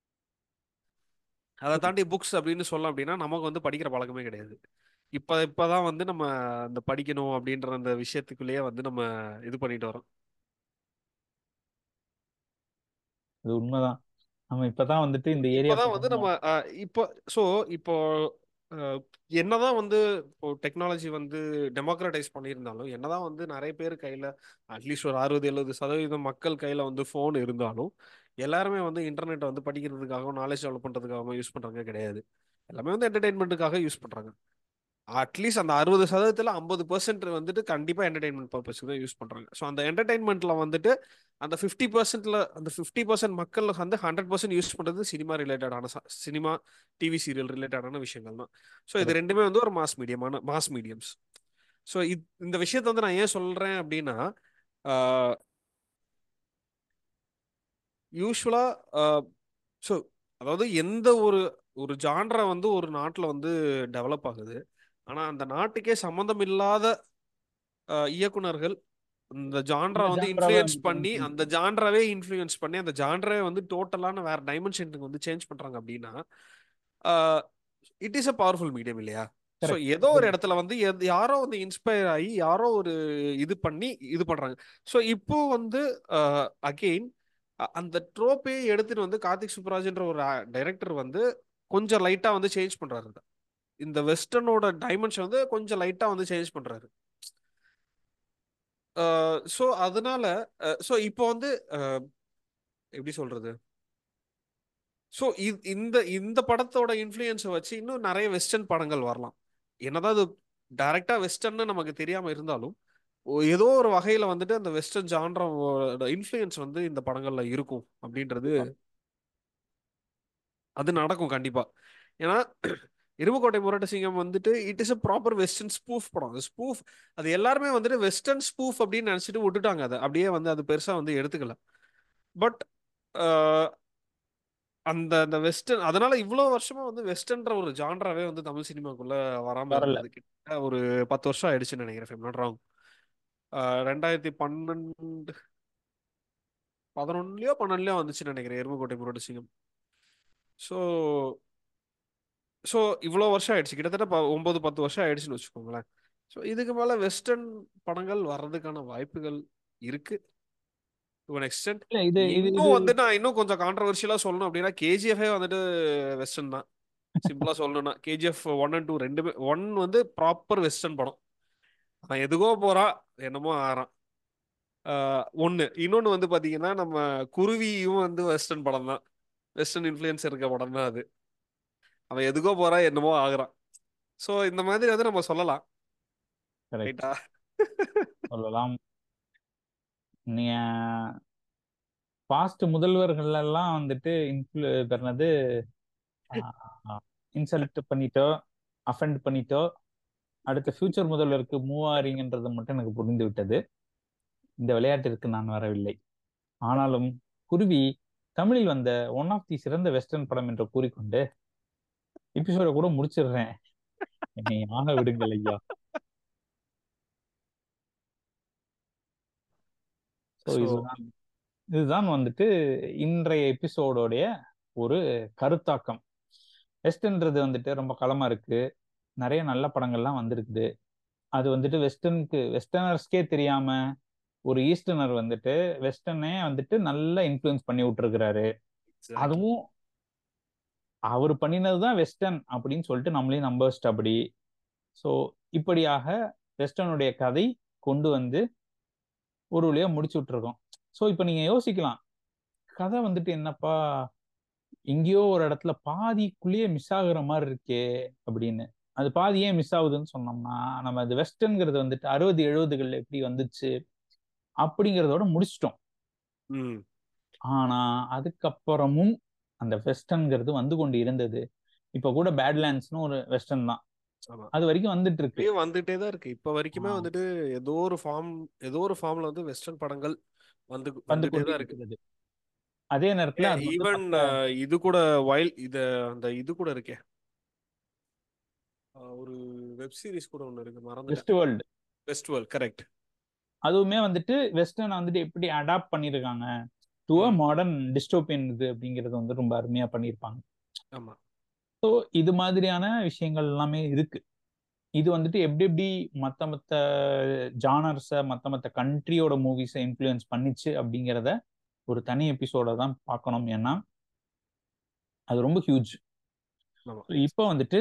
அதை தாண்டி புக்ஸ் அப்படின்னு சொல்லலாம் அப்படின்னா நமக்கு வந்து படிக்கிற பழக்கமே கிடையாது இப்ப இப்பதான் வந்து நம்ம இந்த படிக்கணும் அப்படின்ற அந்த விஷயத்துக்குள்ளேயே வந்து நம்ம இது பண்ணிட்டு வரோம் அது உண்மைதான் நம்ம இப்பதான் வந்துட்டு இந்த ஏரியா இப்பதான் வந்து நம்ம அஹ், இப்போ ஸோ இப்போ அஹ், என்னதான் வந்து இப்போ டெக்னாலஜி வந்து டெமோக்ரட்டைஸ் பண்ணியிருந்தாலும் என்னதான் வந்து நிறைய பேர் கையில அட்லீஸ்ட் ஒரு அறுபது எழுபது சதவீதம் மக்கள் கையில வந்து ஃபோன் இருந்தாலும் எல்லாருமே வந்து இன்டர்நெட்டை வந்து படிக்கிறதுக்காகவும் நாலேஜ் டெவலப் பண்றதுக்காகவும் யூஸ் பண்றாங்க கிடையாது எல்லாமே வந்து என்டர்டைன்மெண்ட்டுக்காக யூஸ் பண்றாங்க அட்லீஸ்ட் அந்த அறுபது சதவீதத்தில் ஐம்பது பர்சன்ட் வந்துட்டு கண்டிப்பாக என்டர்டைன்மெண்ட் பர்பஸ்க்கு தான் யூஸ் பண்ணுறாங்க ஸோ அந்த என்டர்டைன்மெண்ட்டில் வந்துட்டு அந்த ஃபிஃப்டி பர்சன்ட்ல அந்த ஃபிஃப்டி பர்சன்ட் மக்கள் வந்து ஹண்ட்ரட் பர்சன்ட் யூஸ் பண்ணுறது சினிமா ரிலேட்டடான சினிமா டிவி சீரியல் ரிலேட்டடான விஷயங்கள் தான் ஸோ இது ரெண்டுமே வந்து ஒரு மாஸ் மீடியமான மாஸ் மீடியம்ஸ் ஸோ இந்த விஷயத்த வந்து நான் ஏன் சொல்கிறேன் அப்படின்னா யூஸ்வலாக ஸோ அதாவது எந்த ஒரு ஒரு ஜான்ரா வந்து ஒரு நாட்டில் வந்து டெவலப் ஆகுது ஆனால் அந்த நாட்டுக்கே சம்மந்தம் இல்லாத அஹ், இயக்குனர்கள் இந்த ஜான்ரா இந்த வந்து genre-வை இன்ஃப்ளூயன்ஸ் வந்து பண்ணி influence அந்த ஜான்ராவே இன்ஃப்ளூயன்ஸ் பண்ணி அந்த ஜான்ராவே வந்து டோட்டலான வேற டைமென்ஷனுக்கு வந்து சேஞ்ச் பண்றாங்க அப்படின்னா it is a powerful medium இல்லையா ஸோ Correct. ஏதோ ஒரு இடத்துல வந்து எத்- யாரோ வந்து இன்ஸ்பயர் ஆகி யாரோ ஒரு இது பண்ணி இது பண்றாங்க ஸோ இப்போ வந்து அகெயின் அந்த ட்ரோப்பே எடுத்துட்டு வந்து கார்த்திக் சுப்ராஜ்ன்ற ஒரு டைரக்டர் வந்து கொஞ்சம் லைட்டா வந்து சேஞ்ச் பண்றாரு இத. இந்த வெஸ்டர்னோட டைமென்ஷன் வந்து கொஞ்சம் லைட்டா வந்து சேஞ்ச் பண்றாரு ஸோ அதனால ஸோ இப்போ வந்து அஹ், எப்படி சொல்றது ஸோ இந்த இந்த படத்தோட இன்ஃப்ளூயன்ஸை வச்சு இன்னும் நிறைய வெஸ்டர்ன் படங்கள் வரலாம் என்னதான் அது டைரக்டா வெஸ்டர்ன்னு நமக்கு தெரியாம இருந்தாலும் ஓ- ஏதோ ஒரு வகையில வந்துட்டு அந்த வெஸ்டர்ன் ஜான்ரோட இன்ஃப்ளூயன்ஸ் வந்து இந்த படங்கள்ல இருக்கும் அப்படின்றது அது நடக்கும் கண்டிப்பா ஏன்னா இரும்புக்கோட்டை முரட்டு சிங்கம் வந்துட்டு it is a proper western spoof படம் அது ஸ்பூஃப் அது எல்லாருமே வந்துட்டு வெஸ்டர்ன் ஸ்பூஃப் அப்படின்னு நினைச்சிட்டு விட்டுட்டாங்க அதை அப்படியே வந்து அது பெருசா வந்து எடுத்துக்கல பட் அந்த அந்த வெஸ்டர்ன் அதனால இவ்வளவு வருஷமா வந்து வெஸ்டர்ன்ற ஒரு ஜான்ராவே வந்து தமிழ் சினிமாக்குள்ள வராம வரல. இருந்தது கிட்ட ஒரு பத்து வருஷம் ஆயிடுச்சுன்னு நினைக்கிறேன் நாட் ராங் ரெண்டாயிரத்தி பன்னெண்டு பதினொன்னுலயோ பன்னெண்டுலயோ வந்துச்சுன்னு நினைக்கிறேன் எருமக்கோட்டை முரட்டு சிங்கம் ஸோ ஸோ இவ்வளோ வருஷம் ஆயிடுச்சு கிட்டத்தட்ட ப- ஒன்பது பத்து வருஷம் ஆயிடுச்சுன்னு வச்சுக்கோங்களேன் ஸோ இதுக்கு மேல வெஸ்டர்ன் படங்கள் வர்றதுக்கான வாய்ப்புகள் இருக்கு டு an extent இல்ல இது இது இன்னும் இது வந்து நான் இன்னும் கொஞ்சம் கான்ட்ரவர்ஷியலா சொல்லணும் அப்படின்னா கேஜிஎஃபே வந்துட்டு வெஸ்டர்ன் தான் சிம்பிளா சொல்லணும்னா கேஜிஎஃப் ஒன் அண்ட் டூ ரெண்டுமே ஒன் வந்து ப்ராப்பர் வெஸ்டர்ன் படம் அவன் எதுக்கோ போறான் என்னமோ ஆறான் ஆஹ் ஒண்ணு இன்னொன்னு வந்து பாத்தீங்கன்னா நம்ம குருவியும் வந்து வெஸ்டர்ன் படம் தான் வெஸ்டர்ன் இன்ஃப்ளூயன்ஸ் இருக்க படம் தான் அது அவன் எதுக்கோ போறான் என்னமோ ஆகுறான் சோ இந்த மாதிரி வந்து நம்ம சொல்லலாம் correct. ரைட்டா சொல்லலாம் நீங்க பாஸ்ட் முதல்வர்கள் எல்லாம் வந்துட்டு இன்ஃப்ளு தரனது இன்சல்ட் பண்ணிட்டோ அஃபெண்ட் பண்ணிட்டோ அடுத்த ஃபியூச்சர் முதல்வருக்கு மூவ் ஆறீங்கன்றது மட்டும் எனக்கு புரிந்து விட்டது இந்த விளையாட்டிற்கு நான் வரவில்லை ஆனாலும் குருவி தமிழில் வந்த ஒன் ஆஃப் தி சிறந்த வெஸ்டர்ன் படம் என்று கூறிக்கொண்டு எபிசோட கூட முடிச்சிடுறேன் என்னை ஆக விடுங்கள் ஐயா ஸோ So, இதுதான் இதுதான் வந்துட்டு இன்றைய எபிசோடோடைய ஒரு கருத்தாக்கம் வெஸ்டர்ன்றது வந்துட்டு ரொம்ப களமா இருக்கு நிறைய நல்ல படங்கள்லாம் வந்திருக்குது அது வந்துட்டு வெஸ்டர்னுக்கு வெஸ்டர்னர்ஸ்க்கே தெரியாம ஒரு ஈஸ்டர்னர் வந்துட்டு வெஸ்டர்னே வந்துட்டு நல்லா இன்ஃப்ளூயன்ஸ் பண்ணி விட்டுருக்கிறாரு exactly. அதுவும் அவர் பண்ணினதுதான் வெஸ்டர்ன் அப்படின்னு சொல்லிட்டு நம்மளையும் நம்ப வச்சிட்டபடி ஸோ இப்படியாக வெஸ்டர்னுடைய கதை கொண்டு வந்து ஒரு வழியா முடிச்சு விட்டுருக்கோம் ஸோ இப்போ நீங்க யோசிக்கலாம் கதை வந்துட்டு என்னப்பா எங்கேயோ ஒரு இடத்துல பாதிக்குள்ளேயே மிஸ் ஆகுற மாதிரி இருக்கே அப்படின்னு அது பாதி ஏன் மிஸ் ஆகுதுன்னு சொன்னோம்னா நம்ம அது வெஸ்டர்ன்ங்கிறது வந்துட்டு அறுபது எழுபதுகள்ல எப்படி வந்துச்சு அப்படிங்கிறதோட முடிச்சிட்டோம் ம் ஆனா அதுக்கப்புறமும் அந்த வெஸ்டர்ன்ங்கிறது வந்து கொண்டு இருந்தது இப்ப கூட பேட்லேண்ட்ஸ்னு ஒரு வெஸ்டர்ன் தான் ஆமா அது வரைக்கும் வந்துட்டு இருக்கு இப்பயும் வந்துட்டே தான் இருக்கு இப்ப வரைக்குமே ஆஹ் வந்துட்டு ஏதோ ஒரு ஃபார்ம் ஏதோ ஒரு ஃபார்ம்ல வந்து வெஸ்டர்ன் படங்கள் வந்து வந்து வந்துட்டே கொண்டு தான் இருக்கு இருக்கிறது அதே நேரத்துல அது வந்து ஈவன் மத்த இது கூட வைல்ட் இது அந்த இது கூட இருக்கே அஹ் ஒரு வெப் சீரிஸ் கூட ஒண்ணு இருக்கு மறந்துட்டேன் வெஸ்ட் வேர்ல்டு ஃபெஸ்டிவல் கரெக்ட் அதுவுமே வந்துட்டு வெஸ்டர்ன் வந்துட்டு எப்படி அடாப்ட் பண்ணியிருக்காங்க டு அ ம் மாடர்ன் டிஸ்டோபியன் இது அப்படிங்கிறது வந்து ரொம்ப அருமையா பண்ணியிருப்பாங்க ஆமா ஸோ இது மாதிரியான விஷயங்கள் எல்லாமே இருக்கு இது வந்துட்டு எப்படி எப்படி மத்த மத்த ஜானர்ஸை மத்த மத்த கண்ட்ரியோட மூவிஸை இன்ஃப்ளூயன்ஸ் பண்ணிச்சு அப்படிங்கிறத ஒரு தனி எபிசோட தான் பார்க்கணும் ஏன்னா அது ரொம்ப ஹியூஜ் ஆமா இப்போ வந்துட்டு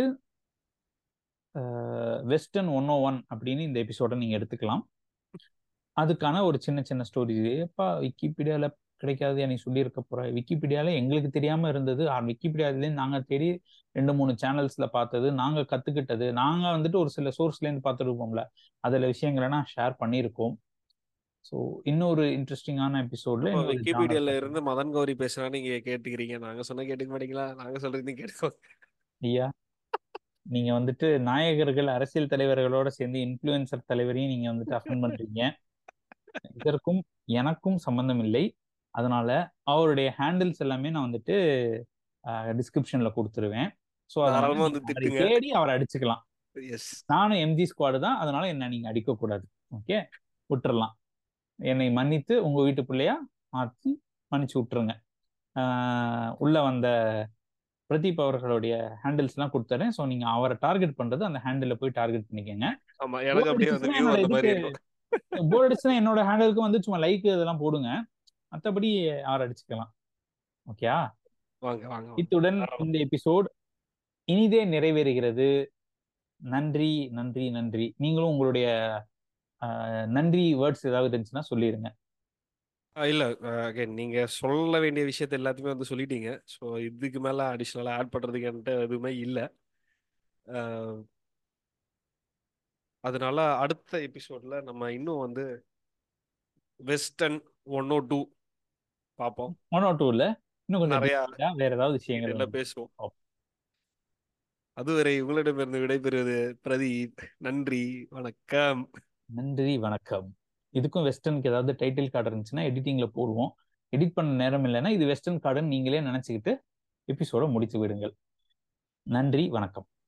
வெஸ்டர்ன் ஒன் ஓ ஒன் அப்படின்னு இந்த எபிசோட நீங்க எடுத்துக்கலாம் அதுக்கான ஒரு சின்ன சின்ன ஸ்டோரி எப்பா விக்கிபீடியால கிடைக்காது நீ சொல்லியிருக்க போற விக்கிபீடியால எங்களுக்கு தெரியாம இருந்தது விக்கிபீடியாலேருந்து நாங்க தேடி ரெண்டு மூணு சேனல்ஸ்ல பார்த்தது நாங்க கத்துக்கிட்டது நாங்க வந்துட்டு ஒரு சில சோர்ஸ்ல இருந்து பார்த்துருப்போம்ல அதுல விஷயங்களை நான் ஷேர் பண்ணியிருக்கோம் ஸோ இன்னொரு இன்ட்ரெஸ்டிங்கான எபிசோட்ல இப்போ விக்கிபீடியால இருந்து மதன் கௌரி பேசுனா நீங்க கேட்டுக்கிறீங்க நாங்க சொன்னா கேட்டுக்க மாட்டீங்களா நாங்க சொல்றது கேட்டுக்கோ ஐயா நீங்க வந்துட்டு நாயகர்கள் அரசியல் தலைவர்களோட சேர்ந்து இன்ஃபுளுசர் தலைவரையும் நீங்க வந்துட்டு அஃபன் பண்றீங்க இதற்கும் எனக்கும் சம்பந்தம் இல்லை அதனால அவருடைய ஹேண்டில்ஸ் எல்லாமே நான் வந்துட்டு டிஸ்கிரிப்ஷன்ல கொடுத்துருவேன் ஸோ தாராளமா வந்து அதனால திட்டுங்க தேடி அவரை அடிச்சுக்கலாம் எஸ் நானும் எம்ஜி ஸ்குவாடு தான் அதனால என்ன நீங்க அடிக்க கூடாது ஓகே விட்டுறலாம் என்னை மன்னித்து உங்க வீட்டு பிள்ளையா மாற்றி மன்னிச்சு விட்டுருங்க ஆஹ் உள்ள வந்த பிரதீப் அவர்களுடைய ஹேண்டில்ஸ் எல்லாம் கொடுத்துறேன் ஸோ நீங்க அவரை டார்கெட் பண்றது அந்த ஹேண்டில் போய் டார்கெட் பண்ணிக்கோங்க ஆமா எனக்கு அப்படியே வந்து வியூ அந்த மாதிரி இருக்கும் போர்டு அடிச்சுன்னா என்னோட ஹேண்டலுக்கு வந்து சும்மா லைக் இதெல்லாம் போடுங்க மற்றபடி அவர் அடிச்சுக்கலாம் ஓகேயா வாங்க வாங்க வாங்க. இத்துடன் தாராளமா. இந்த எபிசோட் இனிதே நிறைவேறுகிறது நன்றி நன்றி நன்றி நீங்களும் உங்களுடைய ஆஹ், நன்றி வேர்ட்ஸ் ஏதாவது இருந்துச்சுன்னா சொல்லிடுங்க ஆ, இல்ல அகைன் நீங்க சொல்ல வேண்டிய விஷயத்த எல்லாத்தையுமே வந்து சொல்லிட்டீங்க ஸோ இதுக்கு மேல அடிஷ்னலா ஆட் பண்றதுக்கு என்கிட்ட எதுவுமே இல்லை அதனால அடுத்த எபிசோட்ல நம்ம இன்னும் வந்து வெஸ்டர்ன் ஒன் ஓ டூ பார்ப்போம் ஒன் ஓ டூல இன்னும் கொஞ்சம் நிறைய detailed ஆ வேற ஏதாவது விஷயங்கள் டீட்டெயிலாக வந்து பேசுவோம் பார்ப்போம். அதுவரை உங்களிடமிருந்து விடைபெறுவது பிரதீப் நன்றி வணக்கம் நன்றி வணக்கம் இதுக்கும் வெஸ்டர்னுக்கு ஏதாவது டைட்டில் கார்டு இருந்துச்சுன்னா எடிட்டிங்ல போடுவோம் எடிட் பண்ண நேரம் இல்லைன்னா இது வெஸ்டர்ன் கார்டுன்னு நீங்களே நினைச்சுக்கிட்டு எபிசோட முடித்து விடுங்கள் நன்றி வணக்கம்